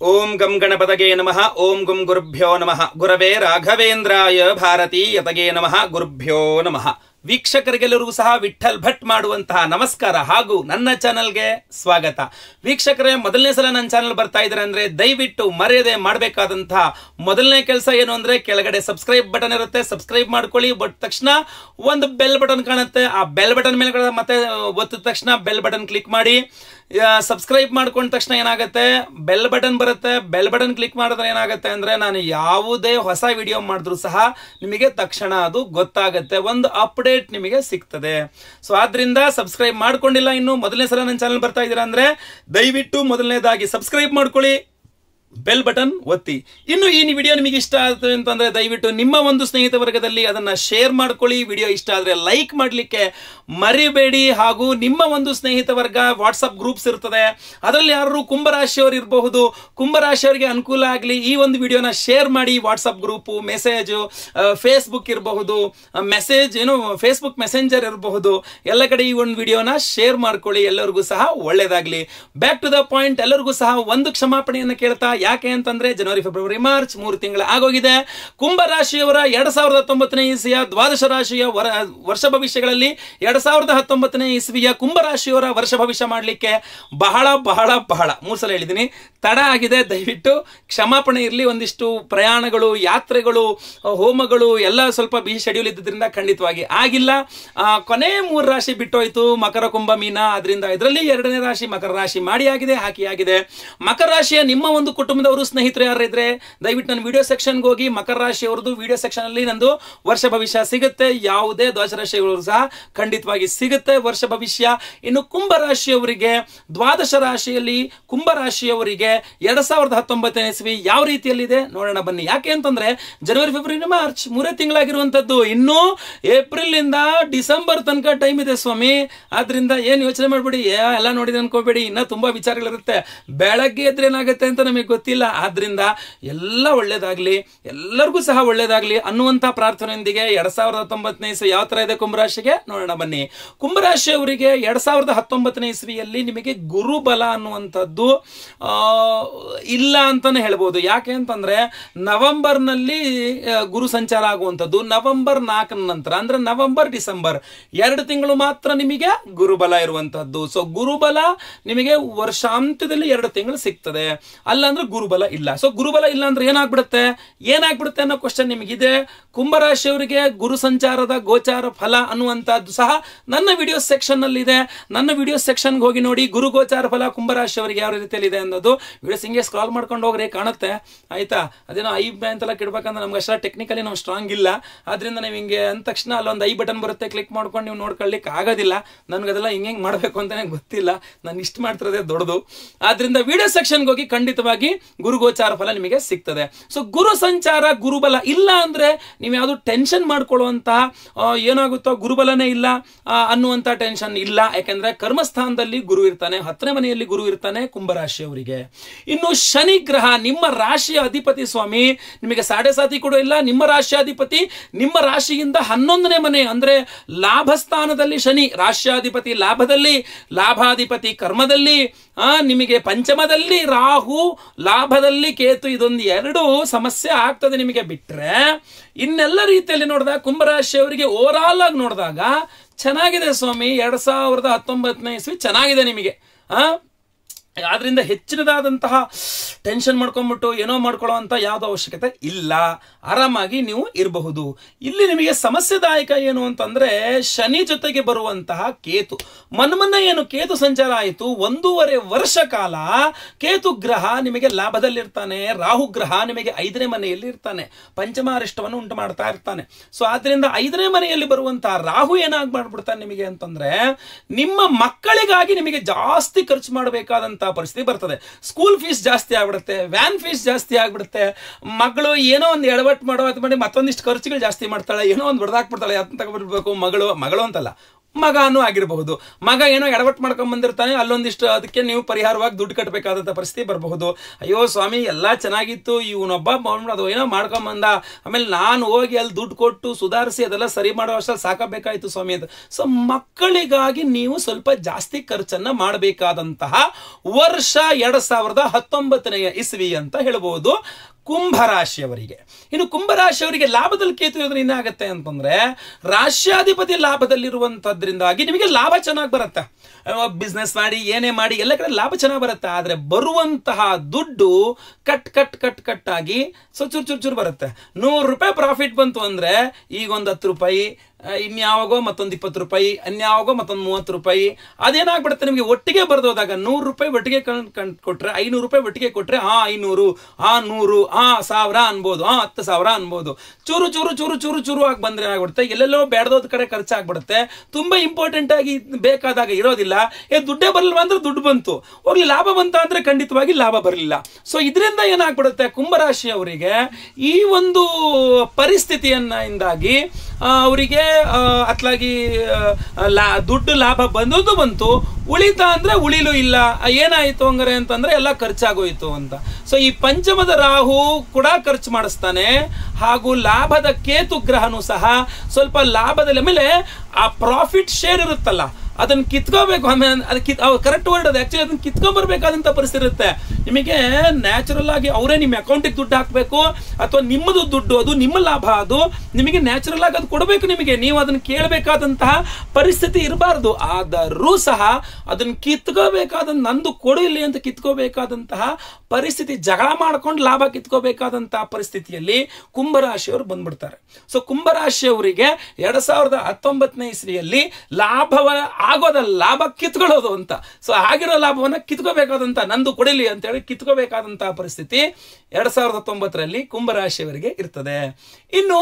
ಓಂ ಗಂ ಗಣಪತಗೆ ನಮಃ ಓಂ ಗುಂ ಗುರುಭ್ಯೋ ನಮಃ ಗುರವೇ ರಾಘವೇಂದ್ರಾಯ ಭಾರತೀ ಯತಗೆ ನಮಃ ಗುರುಭ್ಯೋ ನಮಃ ವೀಕ್ಷಕರಿಗೆಲ್ಲರಿಗೂ ಸಹ ವಿಠಲ್ ಭಟ್ ಮಾಡುವಂತಹ ನಮಸ್ಕಾರ ಹಾಗೂ ನನ್ನ ಚಾನಲ್ಗೆ ಸ್ವಾಗತ ವೀಕ್ಷಕರೇ ಮೊದಲನೇ ಸಲ ನನ್ನ ಚಾನಲ್ ಬರ್ತಾ ಇದ್ದಾರೆ ಅಂದ್ರೆ ದಯವಿಟ್ಟು ಮರೆಯದೆ ಮಾಡಬೇಕಾದಂತಹ ಮೊದಲನೇ ಕೆಲಸ ಏನು ಅಂದ್ರೆ ಕೆಳಗಡೆ ಸಬ್ಸ್ಕ್ರೈಬ್ ಬಟನ್ ಇರುತ್ತೆ ಸಬ್ಸ್ಕ್ರೈಬ್ ಮಾಡ್ಕೊಳ್ಳಿ ಬಟ್ ತಕ್ಷಣ ಒಂದು ಬೆಲ್ ಬಟನ್ ಕಾಣುತ್ತೆ ಆ ಬೆಲ್ ಬಟನ್ ಮೇಲೆ ಕೂಡ ಮತ್ತೆ ಒತ್ತಿದ ತಕ್ಷಣ ಬೆಲ್ ಬಟನ್ ಕ್ಲಿಕ್ ಮಾಡಿ ಸಬ್ಸ್ಕ್ರೈಬ್ ಮಾಡ್ಕೊಂಡ ತಕ್ಷಣ ಏನಾಗುತ್ತೆ ಬೆಲ್ ಬಟನ್ ಬರುತ್ತೆ ಬೆಲ್ ಬಟನ್ ಕ್ಲಿಕ್ ಮಾಡಿದ್ರೆ ಏನಾಗುತ್ತೆ ಅಂದ್ರೆ ನಾನು ಯಾವುದೇ ಹೊಸ ವಿಡಿಯೋ ಮಾಡಿದ್ರು ಸಹ ನಿಮಗೆ ತಕ್ಷಣ ಅದು ಗೊತ್ತಾಗುತ್ತೆ ಒಂದು ಅಪ್ಡೇಟ್ ನಿಮಗೆ ಸಿಗ್ತದೆ ಸೊ ಆದ್ರಿಂದ ಸಬ್ಸ್ಕ್ರೈಬ್ ಮಾಡ್ಕೊಂಡಿಲ್ಲ ಇನ್ನು ಮೊದಲನೇ ಸಲ ನನ್ನ ಚಾನಲ್ ಬರ್ತಾ ಇದ್ದೀರಾ ಅಂದ್ರೆ ದಯವಿಟ್ಟು ಮೊದಲನೇದಾಗಿ ಸಬ್ಸ್ಕ್ರೈಬ್ ಮಾಡ್ಕೊಳ್ಳಿ ಬೆಲ್ ಬಟನ್ ಒತ್ತಿ ಇನ್ನು ಈ ವಿಡಿಯೋ ನಿಮಗೆ ಇಷ್ಟ ಆಗುತ್ತೆ ಅಂತಂದ್ರೆ ದಯವಿಟ್ಟು ನಿಮ್ಮ ಒಂದು ಸ್ನೇಹಿತ ವರ್ಗದಲ್ಲಿ ಅದನ್ನ ಶೇರ್ ಮಾಡ್ಕೊಳ್ಳಿ ವಿಡಿಯೋ ಇಷ್ಟ ಆದ್ರೆ ಲೈಕ್ ಮಾಡಲಿಕ್ಕೆ ಮರಿಬೇಡಿ ಹಾಗೂ ನಿಮ್ಮ ಒಂದು ಸ್ನೇಹಿತ ವರ್ಗ ವಾಟ್ಸಪ್ ಗ್ರೂಪ್ಸ್ ಇರ್ತದೆ ಅದರಲ್ಲಿ ಯಾರು ಕುಂಭರಾಶಿಯವರು ಇರಬಹುದು ಕುಂಭರಾಶಿಯವರಿಗೆ ಅನುಕೂಲ ಆಗಲಿ ಈ ಒಂದು ವಿಡಿಯೋನ ಶೇರ್ ಮಾಡಿ ವಾಟ್ಸಪ್ ಗ್ರೂಪು ಮೆಸೇಜು ಫೇಸ್ಬುಕ್ ಇರಬಹುದು ಮೆಸೇಜ್ ಏನು ಫೇಸ್ಬುಕ್ ಮೆಸೆಂಜರ್ ಇರಬಹುದು ಎಲ್ಲ ಕಡೆ ಈ ಒಂದು ವಿಡಿಯೋನ ಶೇರ್ ಮಾಡ್ಕೊಳ್ಳಿ ಎಲ್ಲರಿಗೂ ಸಹ ಒಳ್ಳೇದಾಗ್ಲಿ ಬ್ಯಾಕ್ ಟು ದ ಪಾಯಿಂಟ್ ಎಲ್ಲರಿಗೂ ಸಹ ಒಂದು ಕ್ಷಮಾಪಣೆಯನ್ನು ಕೇಳ್ತಾ ಯಾಕೆ ಅಂತಂದ್ರೆ ಜನವರಿ ಫೆಬ್ರವರಿ ಮಾರ್ಚ್ ಮೂರು ತಿಂಗಳ ಆಗೋಗಿದೆ ಕುಂಭ ರಾಶಿಯವರ ಎರಡ್ ಸಾವಿರದ ಹತ್ತೊಂಬತ್ತನೇ ಇಸ್ವಿಯ ದ್ವಾದಶ ರಾಶಿಯ ವರ ವರ್ಷ ಭವಿಷ್ಯಗಳಲ್ಲಿ ಎರಡ್ ಸಾವಿರದ ಹತ್ತೊಂಬತ್ತನೇ ಇಸ್ವಿಯ ಕುಂಭ ರಾಶಿಯವರ ವರ್ಷ ಭವಿಷ್ಯ ಮಾಡಲಿಕ್ಕೆ ಬಹಳ ಬಹಳ ಬಹಳ ಮೂರು ಸಲ ಹೇಳಿದ್ದೀನಿ ತಡ ಆಗಿದೆ ದಯವಿಟ್ಟು ಕ್ಷಮಾಪಣೆ ಇರಲಿ ಒಂದಿಷ್ಟು ಪ್ರಯಾಣಗಳು ಯಾತ್ರೆಗಳು ಹೋಮಗಳು ಎಲ್ಲ ಸ್ವಲ್ಪ ಬಿಸಿ ಶೆಡ್ಯೂಲ್ ಇದ್ದಿದ್ದರಿಂದ ಖಂಡಿತವಾಗಿ ಆಗಿಲ್ಲ ಆ, ಕೊನೆ ಮೂರು ರಾಶಿ ಬಿಟ್ಟೋಯ್ತು ಮಕರ ಕುಂಭ ಮೀನ ಅದರಿಂದ ಇದರಲ್ಲಿ ಎರಡನೇ ರಾಶಿ ಮಕರ ರಾಶಿ ಮಾಡಿ ಆಗಿದೆ ಹಾಕಿ ಆಗಿದೆ ಮಕರ ರಾಶಿಯ ನಿಮ್ಮ ಒಂದು ಕುಟುಂಬದವರು ಸ್ನೇಹಿತರು ಯಾರು ಇದ್ರೆ ದಯವಿಟ್ಟು ನನ್ನ ವಿಡಿಯೋ ಸೆಕ್ಷನ್ಗೆ ಹೋಗಿ ಮಕರ ರಾಶಿಯವ್ರದ್ದು ವಿಡಿಯೋ ಸೆಕ್ಷನ್ ಅಲ್ಲಿ ನಂದು ವರ್ಷ ಭವಿಷ್ಯ ಸಿಗುತ್ತೆ ಯಾವುದೇ ದ್ವಾದಶ ರಾಶಿಗಳು ಸಹ ಖಂಡಿತವಾಗಿ ಸಿಗುತ್ತೆ ವರ್ಷ ಭವಿಷ್ಯ ಇನ್ನು ಕುಂಭ ರಾಶಿಯವರಿಗೆ ದ್ವಾದಶ ರಾಶಿಯಲ್ಲಿ ಕುಂಭ ರಾಶಿಯವರಿಗೆ ಎರಡ್ ಸಾವಿರದ ಹತ್ತೊಂಬತ್ತನೇ ಇಸ್ವಿ ಯಾವ ರೀತಿಯಲ್ಲಿದೆ ನೋಡೋಣ ಬನ್ನಿ ಯಾಕೆ ಅಂತಂದ್ರೆ ಜನವರಿ ಫೆಬ್ರವರಿ ಮಾರ್ಚ್ ಮೂರೇ ತಿಂಗಳಾಗಿರುವಂತದ್ದು ಇನ್ನು ಏಪ್ರಿಲ್ ಇಂದ ಡಿಸೆಂಬರ್ ತನಕ ಟೈಮ್ ಇದೆ ಸ್ವಾಮಿ ಆದ್ರಿಂದ ಏನ್ ಯೋಚನೆ ಮಾಡ್ಬೇಡಿ ಏ, ಎಲ್ಲ ನೋಡಿದೆ ಅನ್ಕೋಬೇಡಿ ಇನ್ನ ತುಂಬಾ ವಿಚಾರಗಳಿರುತ್ತೆ ಬೆಳಗ್ಗೆ ಎದ್ರೆ ಏನಾಗುತ್ತೆ ಅಂತ ನಮಗೆ ಗೊತ್ತಿಲ್ಲ ಆದ್ರಿಂದ ಎಲ್ಲ ಒಳ್ಳೇದಾಗ್ಲಿ ಎಲ್ಲರಿಗೂ ಸಹ ಒಳ್ಳೇದಾಗ್ಲಿ ಅನ್ನುವಂತ ಪ್ರಾರ್ಥನೆಯೊಂದಿಗೆ ಎರಡ್ ಸಾವಿರದ ಹತ್ತೊಂಬತ್ತನೇ ಇಸ್ವಿ ಯಾವ ತರ ಇದೆ ಕುಂಭರಾಶಿಗೆ ನೋಡೋಣ ಬನ್ನಿ ಕುಂಭರಾಶಿಯವರಿಗೆ ಎರಡ್ ಸಾವಿರದ ಹತ್ತೊಂಬತ್ತನೇ ಇಸ್ವಿಯಲ್ಲಿ ನಿಮಗೆ ಗುರುಬಲ ಅನ್ನುವಂಥದ್ದು ಆ, ಇಲ್ಲ ಅಂತಾನೆ ಹೇಳ್ಬೋದು ಯಾಕೆ ಅಂತಂದ್ರೆ ನವೆಂಬರ್ನಲ್ಲಿ ಆ, ಗುರು ಸಂಚಾರ ಆಗುವಂಥದ್ದು ನವೆಂಬರ್ ನಾಲ್ಕನ ನಂತರ ಅಂದ್ರೆ ನವೆಂಬರ್ ಡಿಸೆಂಬರ್ ಎರಡು ತಿಂಗಳು ಮಾತ್ರ ನಿಮಗೆ ಗುರುಬಲ ಇರುವಂತಹದ್ದು ಸೊ ಗುರುಬಲ ನಿಮಗೆ ವರ್ಷಾಂತ್ಯದಲ್ಲಿ ಎರಡು ತಿಂಗಳು ಸಿಗ್ತದೆ ಅಲ್ಲ ಅಂದ್ರೆ ಗುರುಬಲ ಇಲ್ಲ ಸೊ ಗುರುಬಲ ಇಲ್ಲ ಅಂದ್ರೆ ಏನಾಗ್ಬಿಡುತ್ತೆ ಏನಾಗ್ಬಿಡುತ್ತೆ ಅನ್ನೋ ಕ್ವಶನ್ ನಿಮಗಿದೆ ಕುಂಭರಾಶಿಯವರಿಗೆ ಗುರು ಸಂಚಾರದ ಗೋಚಾರ ಫಲ ಅನ್ನುವಂಥದ್ದು ಸಹ ನನ್ನ ವಿಡಿಯೋ ಸೆಕ್ಷನ್ ನಲ್ಲಿ ಇದೆ ನನ್ನ ವಿಡಿಯೋ ಸೆಕ್ಷನ್ಗೆ ಹೋಗಿ ನೋಡಿ ಗುರು ಗೋಚಾರ ಫಲ ಕುಂಭರಾಶಿಯವರಿಗೆ ಯಾವ ರೀತಿಯಲ್ಲಿ ಇದೆ ಅನ್ನೋದು ವಿಡಿಯೋಸ್ ಹಿಂಗೆ ಸ್ಕ್ರಾಲ್ ಮಾಡ್ಕೊಂಡು ಹೋಗ್ರಿ ಕಾಣುತ್ತೆ ಆಯ್ತಾ ಅದೇನೋ ಐ ಅಂತೆಲ್ಲ ಕೆಡ್ಬೇಕಂದ್ರೆ ನಮ್ಗೆ ಅಷ್ಟ ಟೆಕ್ನಿಕಲಿ ನಾವು ಸ್ಟ್ರಾಂಗ್ ಇಲ್ಲ ಆದ್ರಿಂದ ನೀವು ಹಿಂಗೆ ಅಂದ ತಕ್ಷಣ ಅಲ್ಲೊಂದು ಐ ಬಟನ್ ಬರುತ್ತೆ ಕ್ಲಿಕ್ ಮಾಡ್ಕೊಂಡು ನೀವು ನೋಡ್ಕೊಳ್ಳಿಕ್ಕೆ ಆಗೋದಿಲ್ಲ ನನಗೆ ಅದೆಲ್ಲ ಹಿಂಗೆ ಹೆಂಗೆ ಮಾಡಬೇಕು ಅಂತಾನೆ ಗೊತ್ತಿಲ್ಲ ನಾನು ಇಷ್ಟು ಮಾಡ್ತಿರೋದೇ ದೊಡ್ಡದು ಆದ್ರಿಂದ ವಿಡಿಯೋ ಸೆಕ್ಷನ್ಗೆ ಹೋಗಿ ಖಂಡಿತವಾಗಿ ಗುರು ಗೋಚಾರ ಫಲ ನಿಮಗೆ ಸಿಗ್ತದೆ ಸೊ ಗುರು ಸಂಚಾರ ಗುರುಬಲ ಇಲ್ಲ ಅಂದ್ರೆ ನೀವು ಯಾವುದು ಟೆನ್ಷನ್ ಮಾಡ್ಕೊಳ್ಳುವಂತಹ ಆ, ಏನಾಗುತ್ತೋ ಗುರುಬಲನೇ ಇಲ್ಲ ಆ, ಅನ್ನುವಂತ ಟೆನ್ಷನ್ ಇಲ್ಲ ಯಾಕಂದ್ರೆ ಕರ್ಮಸ್ಥಾನದಲ್ಲಿ ಗುರು ಇರ್ತಾನೆ ಹತ್ತನೇ ಮನೆಯಲ್ಲಿ ಗುರು ಇರ್ತಾನೆ ಕುಂಭರಾಶಿಯವರಿಗೆ ಇನ್ನು ಶನಿ ಗ್ರಹ ನಿಮ್ಮ ರಾಶಿಯ ಅಧಿಪತಿ ಸ್ವಾಮಿ ನಿಮಗೆ ಸಾಡೆ ಸಾತಿ ಕೂಡ ಇಲ್ಲ ನಿಮ್ಮ ರಾಶಿಯಾಧಿಪತಿ ನಿಮ್ಮ ರಾಶಿಯಿಂದ ಹನ್ನೊಂದನೇ ಮನೆ ಅಂದ್ರೆ ಲಾಭ ಸ್ಥಾನದಲ್ಲಿ ಶನಿ ರಾಶ್ಯಾಧಿಪತಿ ಲಾಭದಲ್ಲಿ ಲಾಭಾಧಿಪತಿ ಕರ್ಮದಲ್ಲಿ ಆ ನಿಮಗೆ ಪಂಚಮದಲ್ಲಿ ರಾಹು ಲಾಭದಲ್ಲಿ ಕೇತು ಇದೊಂದು ಎರಡು ಸಮಸ್ಯೆ ಆಗ್ತದೆ ನಿಮಗೆ ಬಿಟ್ರೆ ಇನ್ನೆಲ್ಲ ರೀತಿಯಲ್ಲಿ ನೋಡಿದಾಗ ಕುಂಭರಾಶಿಯವರಿಗೆ ಓವರ್ ಆಲ್ ಆಗಿ ನೋಡಿದಾಗ ಚೆನ್ನಾಗಿದೆ ಸ್ವಾಮಿ ಎರಡ್ ಸಾವಿರದ ಹತ್ತೊಂಬತ್ತನೇ ಇಸ್ವಿ ಚೆನ್ನಾಗಿದೆ ನಿಮಗೆ ಆ ಆದ್ರಿಂದ ಹೆಚ್ಚಿನದಾದಂತಹ ಟೆನ್ಷನ್ ಮಾಡ್ಕೊಂಡ್ಬಿಟ್ಟು ಏನೋ ಮಾಡ್ಕೊಳ್ಳೋ ಅಂತ ಯಾವುದೋ ಅವಶ್ಯಕತೆ ಇಲ್ಲ ಆರಾಮಾಗಿ ನೀವು ಇರಬಹುದು ಇಲ್ಲಿ ನಿಮಗೆ ಸಮಸ್ಯೆದಾಯಕ ಏನು ಅಂತಂದ್ರೆ ಶನಿ ಜೊತೆಗೆ ಬರುವಂತಹ ಕೇತು ಮನ್ಮನ್ನ ಏನು ಕೇತು ಸಂಚಾರ ಆಯಿತು ಒಂದೂವರೆ ವರ್ಷ ಕಾಲ ಕೇತು ಗ್ರಹ ನಿಮಗೆ ಲಾಭದಲ್ಲಿರ್ತಾನೆ ರಾಹು ಗ್ರಹ ನಿಮಗೆ ಐದನೇ ಮನೆಯಲ್ಲಿ ಇರ್ತಾನೆ ಪಂಚಮಾರಿಷ್ಟವನ್ನು ಉಂಟು ಮಾಡ್ತಾ ಇರ್ತಾನೆ ಸೊ ಆದ್ರಿಂದ ಐದನೇ ಮನೆಯಲ್ಲಿ ಬರುವಂತಹ ರಾಹು ಏನಾಗ್ ಮಾಡ್ಬಿಡ್ತಾನೆ ನಿಮಗೆ ಅಂತಂದ್ರೆ ನಿಮ್ಮ ಮಕ್ಕಳಿಗಾಗಿ ನಿಮಗೆ ಜಾಸ್ತಿ ಖರ್ಚು ಮಾಡಬೇಕಾದಂತ ಪರಿಸ್ಥಿತಿ ಬರ್ತದೆ ಸ್ಕೂಲ್ ಫೀಸ್ ಜಾಸ್ತಿ ಆಗ್ಬಿಡುತ್ತೆ ವ್ಯಾನ್ ಫೀಸ್ ಜಾಸ್ತಿ ಆಗ್ಬಿಡುತ್ತೆ ಮಗಳು ಏನೋ ಒಂದು ಎಡವಟ್ಟು ಮಾಡೋ ಅಥವಾ ಮಾಡಿ ಮತ್ತೊಂದಿಷ್ಟು ಖರ್ಚುಗಳು ಜಾಸ್ತಿ ಮಾಡ್ತಾಳೆ ಏನೋ ಒಂದು ಹೊಡೆದಾಕ್ಬಿಡ್ತಾಳೆ ಅದನ್ನ ತಗೊಬಿಡ್ಬೇಕು ಮಗಳು ಮಗಳು ಅಂತಲ್ಲ ಮಗನೂ ಆಗಿರಬಹುದು ಮಗ ಏನೋ ಎಡವಟ್ ಮಾಡ್ಕೊಂಡ್ ಬಂದಿರ್ತಾನೆ ಅಲ್ಲೊಂದಿಷ್ಟು ಅದಕ್ಕೆ ನೀವು ಪರಿಹಾರವಾಗಿ ದುಡ್ಡು ಕಟ್ಟಬೇಕಾದಂತ ಪರಿಸ್ಥಿತಿ ಬರಬಹುದು ಅಯ್ಯೋ ಸ್ವಾಮಿ ಎಲ್ಲಾ ಚೆನ್ನಾಗಿತ್ತು ಇವನೊಬ್ಬ ಅದು ಏನೋ ಮಾಡ್ಕೊಂಡ್ ಬಂದ ಆಮೇಲೆ ನಾನು ಹೋಗಿ ಅಲ್ಲಿ ದುಡ್ಡು ಕೊಟ್ಟು ಸುಧಾರಿಸಿ ಅದೆಲ್ಲ ಸರಿ ಮಾಡೋ ಅಷ್ಟಲ್ಲಿ ಸಾಕಬೇಕಾಯ್ತು ಸ್ವಾಮಿ ಅಂತ ಸೊ ಮಕ್ಕಳಿಗಾಗಿ ನೀವು ಸ್ವಲ್ಪ ಜಾಸ್ತಿ ಖರ್ಚನ್ನ ಮಾಡಬೇಕಾದಂತಹ ವರ್ಷ ಎರಡ್ ಸಾವಿರದ ಹತ್ತೊಂಬತ್ತನೆಯ ಇಸ್ವಿ ಅಂತ ಹೇಳ್ಬೋದು ಕುಂಭರಾಶಿಯವರಿಗೆ ಇನ್ನು ಕುಂಭರಾಶಿಯವರಿಗೆ ಲಾಭದಲ್ಲಿ ಕೇತು ಇರೋದ್ರಿಂದ ಏನಾಗುತ್ತೆ ಅಂತಂದ್ರೆ ರಾಶ್ಯಾಧಿಪತಿ ಲಾಭದಲ್ಲಿರುವಂತದ್ರಿಂದಾಗಿ ನಿಮಗೆ ಲಾಭ ಚೆನ್ನಾಗಿ ಬರುತ್ತೆ ಬಿಸ್ನೆಸ್ ಮಾಡಿ ಏನೇ ಮಾಡಿ ಎಲ್ಲ ಕಡೆ ಲಾಭ ಚೆನ್ನಾಗಿ ಬರುತ್ತೆ ಆದ್ರೆ ಬರುವಂತಹ ದುಡ್ಡು ಕಟ್ ಕಟ್ ಕಟ್ ಕಟ್ ಆಗಿ ಸೊ ಚೂರು ಚೂರು ಚೂರು ಬರುತ್ತೆ ನೂರು ರೂಪಾಯಿ ಪ್ರಾಫಿಟ್ ಬಂತು ಅಂದ್ರೆ ಈಗ ಒಂದು ಹತ್ತು ರೂಪಾಯಿ ಆ, ಇನ್ಯಾವಾಗೋ ಮತ್ತೊಂದು ಇಪ್ಪತ್ತು ರೂಪಾಯಿ ಅನ್ಯಾವಾಗೋ ಮತ್ತೊಂದು ಮೂವತ್ತು ರೂಪಾಯಿ ಅದೇನಾಗ್ಬಿಡುತ್ತೆ ನಿಮಗೆ ಒಟ್ಟಿಗೆ ಬರ್ದೋದಾಗ ನೂರು ರೂಪಾಯಿ ಒಟ್ಟಿಗೆ ಕಣ್ ಕಣ್ ಕೊಟ್ರೆ ಐನೂರು ರೂಪಾಯಿ ಒಟ್ಟಿಗೆ ಕೊಟ್ರೆ ಆ ಐನೂರು ಆ ನೂರು ಆ ಸಾವಿರ ಅನ್ಬೋದು ಆ ಹತ್ತು ಸಾವಿರ ಅನ್ಬೋದು ಚೂರು ಚೂರು ಚೂರು ಚೂರು ಚೂರು ಆಗಿ ಬಂದ್ರೆ ಆಗ್ಬಿಡುತ್ತೆ ಎಲ್ಲೆಲ್ಲೋ ಬೇಡದೋದ್ ಕಡೆ ಖರ್ಚಾಗ್ಬಿಡುತ್ತೆ ತುಂಬಾ ಇಂಪಾರ್ಟೆಂಟ್ ಆಗಿ ಬೇಕಾದಾಗ ಇರೋದಿಲ್ಲ ಏ ದುಡ್ಡೇ ಬರಲ್ವಾ ಅಂದ್ರೆ ದುಡ್ಡು ಬಂತು ಹೋಗ್ಲಿ ಲಾಭ ಬಂತ ಅಂದ್ರೆ ಖಂಡಿತವಾಗಿ ಲಾಭ ಬರಲಿಲ್ಲ ಸೊ ಇದರಿಂದ ಏನಾಗ್ಬಿಡುತ್ತೆ ಕುಂಭರಾಶಿಯವರಿಗೆ ಈ ಒಂದು ಪರಿಸ್ಥಿತಿಯನ್ನ ಇಂದಾಗಿ ಆ, ಅವರಿಗೆ ಆ, ಅತ್ಲಾಗಿ ಆ, ಲಾ ದುಡ್ಡು ಲಾಭ ಬಂದದ್ದು ಬಂತು ಉಳಿತ ಅಂದ್ರೆ ಉಳಿಲು ಇಲ್ಲ ಆ, ಏನಾಯ್ತು ಹಂಗಾರೆ ಅಂತಂದ್ರೆ ಎಲ್ಲ ಖರ್ಚಾಗೋಯ್ತು ಅಂತ ಸೊ ಈ ಪಂಚಮದ ರಾಹು ಕೂಡ ಖರ್ಚು ಮಾಡಿಸ್ತಾನೆ ಹಾಗೂ ಲಾಭದ ಕೇತು ಗ್ರಹನು ಸಹ ಸ್ವಲ್ಪ ಲಾಭದಲ್ಲಿ ಆಮೇಲೆ ಆ ಪ್ರಾಫಿಟ್ ಶೇರ್ ಇರುತ್ತಲ್ಲ ಅದನ್ನ ಕಿತ್ಕೋಬೇಕು ಆಮೇಲೆ ಅದು ಕಿತ್ ಕರೆಕ್ಟ್ ವರ್ಡ್ ಅದು ಆಕ್ಚುಲಿ ಅದನ್ನ ಕಿತ್ಕೊಂಡ್ಬರ್ಬೇಕಾದಂತ ಪರಿಸ್ಥಿತಿ ಇರುತ್ತೆ ನಿಮಗೆ ನ್ಯಾಚುರಲ್ ಆಗಿ ಅವರೇ ನಿಮ್ಮ ಅಕೌಂಟಿಗೆ ದುಡ್ಡು ಹಾಕಬೇಕು ಅಥವಾ ನಿಮ್ಮದು ದುಡ್ಡು ಅದು ನಿಮ್ಮ ಲಾಭ ಅದು ನಿಮಗೆ ನ್ಯಾಚುರಲ್ ಆಗಿ ಅದು ಕೊಡಬೇಕು ನಿಮಗೆ ನೀವು ಅದನ್ನ ಕೇಳಬೇಕಾದಂತಹ ಪರಿಸ್ಥಿತಿ ಇರಬಾರ್ದು ಆದರೂ ಸಹ ಅದನ್ನ ಕಿತ್ಕೋಬೇಕಾದ ನಂದು ಕೊಡು ಇಲ್ಲಿ ಅಂತ ಕಿತ್ಕೋಬೇಕಾದಂತಹ ಪರಿಸ್ಥಿತಿ ಜಗಳ ಮಾಡ್ಕೊಂಡು ಲಾಭ ಕಿತ್ಕೋಬೇಕಾದಂತಹ ಪರಿಸ್ಥಿತಿಯಲ್ಲಿ ಕುಂಭರಾಶಿಯವರು ಬಂದ್ಬಿಡ್ತಾರೆ ಸೊ ಕುಂಭರಾಶಿಯವರಿಗೆ ಎರಡ್ ಸಾವಿರದ ಹತ್ತೊಂಬತ್ತನೇ ಇಸ್ವಿಯಲ್ಲಿ ಲಾಭವ ಆಗೋದಲ್ಲ ಲಾಭ ಕಿತ್ಕೊಳ್ಳೋದು ಅಂತ ಸೊ ಆಗಿರೋ ಲಾಭವನ್ನ ಕಿತ್ಕೋಬೇಕಾದಂತ ನಂದು ಕೊಡಿಲಿ ಅಂತ ಹೇಳಿ ಕಿತ್ಕೋಬೇಕಾದಂತಹ ಪರಿಸ್ಥಿತಿ ಎರಡ್ ಸಾವಿರದ ಹತ್ತೊಂಬತ್ತರಲ್ಲಿ ಕುಂಭರಾಶಿಯವರಿಗೆ ಇರ್ತದೆ ಇನ್ನು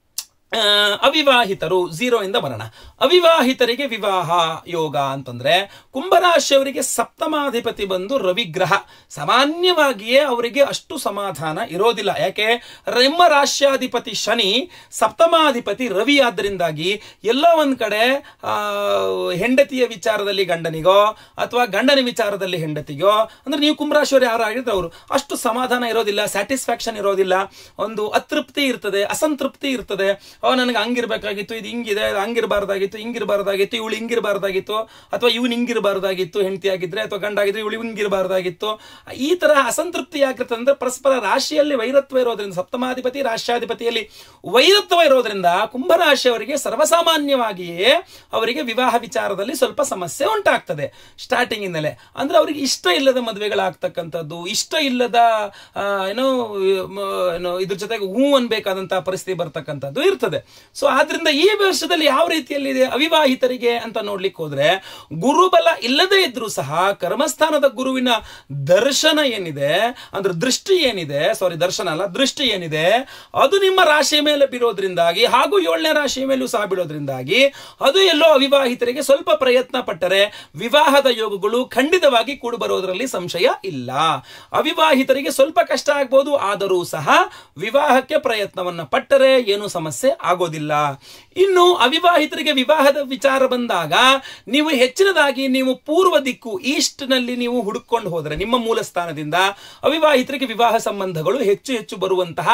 ಆ, ಅವಿವಾಹಿತರು ಝೀರೋ ಇಂದ ಬರೋಣ ಅವಿವಾಹಿತರಿಗೆ ವಿವಾಹ ಯೋಗ ಅಂತಂದ್ರೆ ಕುಂಭರಾಶಿಯವರಿಗೆ ಸಪ್ತಮಾಧಿಪತಿ ಬಂದು ರವಿಗ್ರಹ ಸಾಮಾನ್ಯವಾಗಿಯೇ ಅವರಿಗೆ ಅಷ್ಟು ಸಮಾಧಾನ ಇರೋದಿಲ್ಲ ಯಾಕೆ ನಿಮ್ಮ ರಾಶ್ಯಾಧಿಪತಿ ಶನಿ ಸಪ್ತಮಾಧಿಪತಿ ರವಿ ಆದ್ದರಿಂದಾಗಿ ಎಲ್ಲೋ ಒಂದ್ ಕಡೆ ಆ, ಹೆಂಡತಿಯ ವಿಚಾರದಲ್ಲಿ ಗಂಡನಿಗೋ ಅಥವಾ ಗಂಡನ ವಿಚಾರದಲ್ಲಿ ಹೆಂಡತಿಗೋ ಅಂದ್ರೆ ನೀವು ಕುಂಭರಾಶಿಯವರು ಯಾರು ಆಗಿದ್ರೆ ಅವರು ಅಷ್ಟು ಸಮಾಧಾನ ಇರೋದಿಲ್ಲ ಸ್ಯಾಟಿಸ್ಫ್ಯಾಕ್ಷನ್ ಇರೋದಿಲ್ಲ ಒಂದು ಅತೃಪ್ತಿ ಇರ್ತದೆ ಅಸಂತೃಪ್ತಿ ಇರ್ತದೆ ಅವ ನನಗೆ ಹಂಗಿರ್ಬೇಕಾಗಿತ್ತು ಇದು ಹಿಂಗಿದೆ ಅದು ಹಂಗಿರಬಾರ್ದಾಗಿತ್ತು ಹಿಂಗಿರಬಾರ್ದಾಗಿತ್ತು ಇವಳು ಹಿಂಗಿರಬಾರ್ದಾಗಿತ್ತು ಅಥವಾ ಇವನು ಹಿಂಗಿರಬಾರ್ದಾಗಿತ್ತು ಹೆಂಡತಿ ಆಗಿದ್ರೆ ಅಥವಾ ಗಂಡ ಆಗಿದ್ರೆ ಇವಳು ಹಿಂಗಿರಬಾರ್ದಾಗಿತ್ತು ಈ ತರ ಅಸಂತೃಪ್ತಿ ಆಗಿರ್ತದೆ ಅಂದ್ರೆ ಪರಸ್ಪರ ರಾಶಿಯಲ್ಲಿ ವೈರತ್ವ ಇರೋದ್ರಿಂದ ಸಪ್ತಮಾಧಿಪತಿ ರಾಷ್ಟ್ರಾಧಿಪತಿಯಲ್ಲಿ ವೈರತ್ವ ಇರೋದ್ರಿಂದ ಕುಂಭರಾಶಿಯವರಿಗೆ ಸರ್ವಸಾಮಾನ್ಯವಾಗಿಯೇ ಅವರಿಗೆ ವಿವಾಹ ವಿಚಾರದಲ್ಲಿ ಸ್ವಲ್ಪ ಸಮಸ್ಯೆ ಉಂಟಾಗ್ತದೆ ಸ್ಟಾರ್ಟಿಂಗ್ ಇಂದಲೇ ಅಂದ್ರೆ ಅವರಿಗೆ ಇಷ್ಟ ಇಲ್ಲದ ಮದುವೆಗಳಾಗ್ತಕ್ಕಂಥದ್ದು ಇಷ್ಟ ಇಲ್ಲದ ಆ, ಏನೋ ಮ, ಏನೋ ಇದ್ರ ಜೊತೆಗೆ ಹೂ ಅನ್ಬೇಕಾದಂತಹ ಪರಿಸ್ಥಿತಿ ಬರ್ತಕ್ಕಂಥದ್ದು ಇರ್ತದೆ ಸೊ ಆದ್ರಿಂದ ಈ ವರ್ಷದಲ್ಲಿ ಯಾವ ರೀತಿಯಲ್ಲಿ ಇದೆ ಅವಿವಾಹಿತರಿಗೆ ಅಂತ ನೋಡ್ಲಿಕ್ಕೆ ಹೋದ್ರೆ ಗುರುಬಲ ಇಲ್ಲದೆ ಇದ್ರೂ ಸಹ ಕರ್ಮಸ್ಥಾನದ ಗುರುವಿನ ದರ್ಶನ ಏನಿದೆ ಅಂದ್ರೆ ದೃಷ್ಟಿ ಏನಿದೆ ಸಾರಿ ದರ್ಶನ ಅಲ್ಲ ದೃಷ್ಟಿ ಏನಿದೆ ಅದು ನಿಮ್ಮ ರಾಶಿಯ ಮೇಲೆ ಬೀರೋದ್ರಿಂದಾಗಿ ಹಾಗೂ ಏಳನೇ ರಾಶಿಯ ಮೇಲೂ ಸಹ ಬೀಳೋದ್ರಿಂದಾಗಿ ಅದು ಎಲ್ಲೋ ಅವಿವಾಹಿತರಿಗೆ ಸ್ವಲ್ಪ ಪ್ರಯತ್ನ ಪಟ್ಟರೆ ವಿವಾಹದ ಯೋಗಗಳು ಖಂಡಿತವಾಗಿ ಕೂಡು ಬರೋದ್ರಲ್ಲಿ ಸಂಶಯ ಇಲ್ಲ ಅವಿವಾಹಿತರಿಗೆ ಸ್ವಲ್ಪ ಕಷ್ಟ ಆಗ್ಬೋದು ಆದರೂ ಸಹ ವಿವಾಹಕ್ಕೆ ಪ್ರಯತ್ನವನ್ನ ಪಟ್ಟರೆ ಏನು ಸಮಸ್ಯೆ ಆಗೋದಿಲ್ಲ ಇನ್ನು ಅವಿವಾಹಿತರಿಗೆ ವಿವಾಹದ ವಿಚಾರ ಬಂದಾಗ ನೀವು ಹೆಚ್ಚಿನದಾಗಿ ನೀವು ಪೂರ್ವ ದಿಕ್ಕು ಈಸ್ಟ್ ನಲ್ಲಿ ನೀವು ಹುಡುಕೊಂಡು ಹೋದರೆ ನಿಮ್ಮ ಮೂಲ ಸ್ಥಾನದಿಂದ ಅವಿವಾಹಿತರಿಗೆ ವಿವಾಹ ಸಂಬಂಧಗಳು ಹೆಚ್ಚು ಹೆಚ್ಚು ಬರುವಂತಹ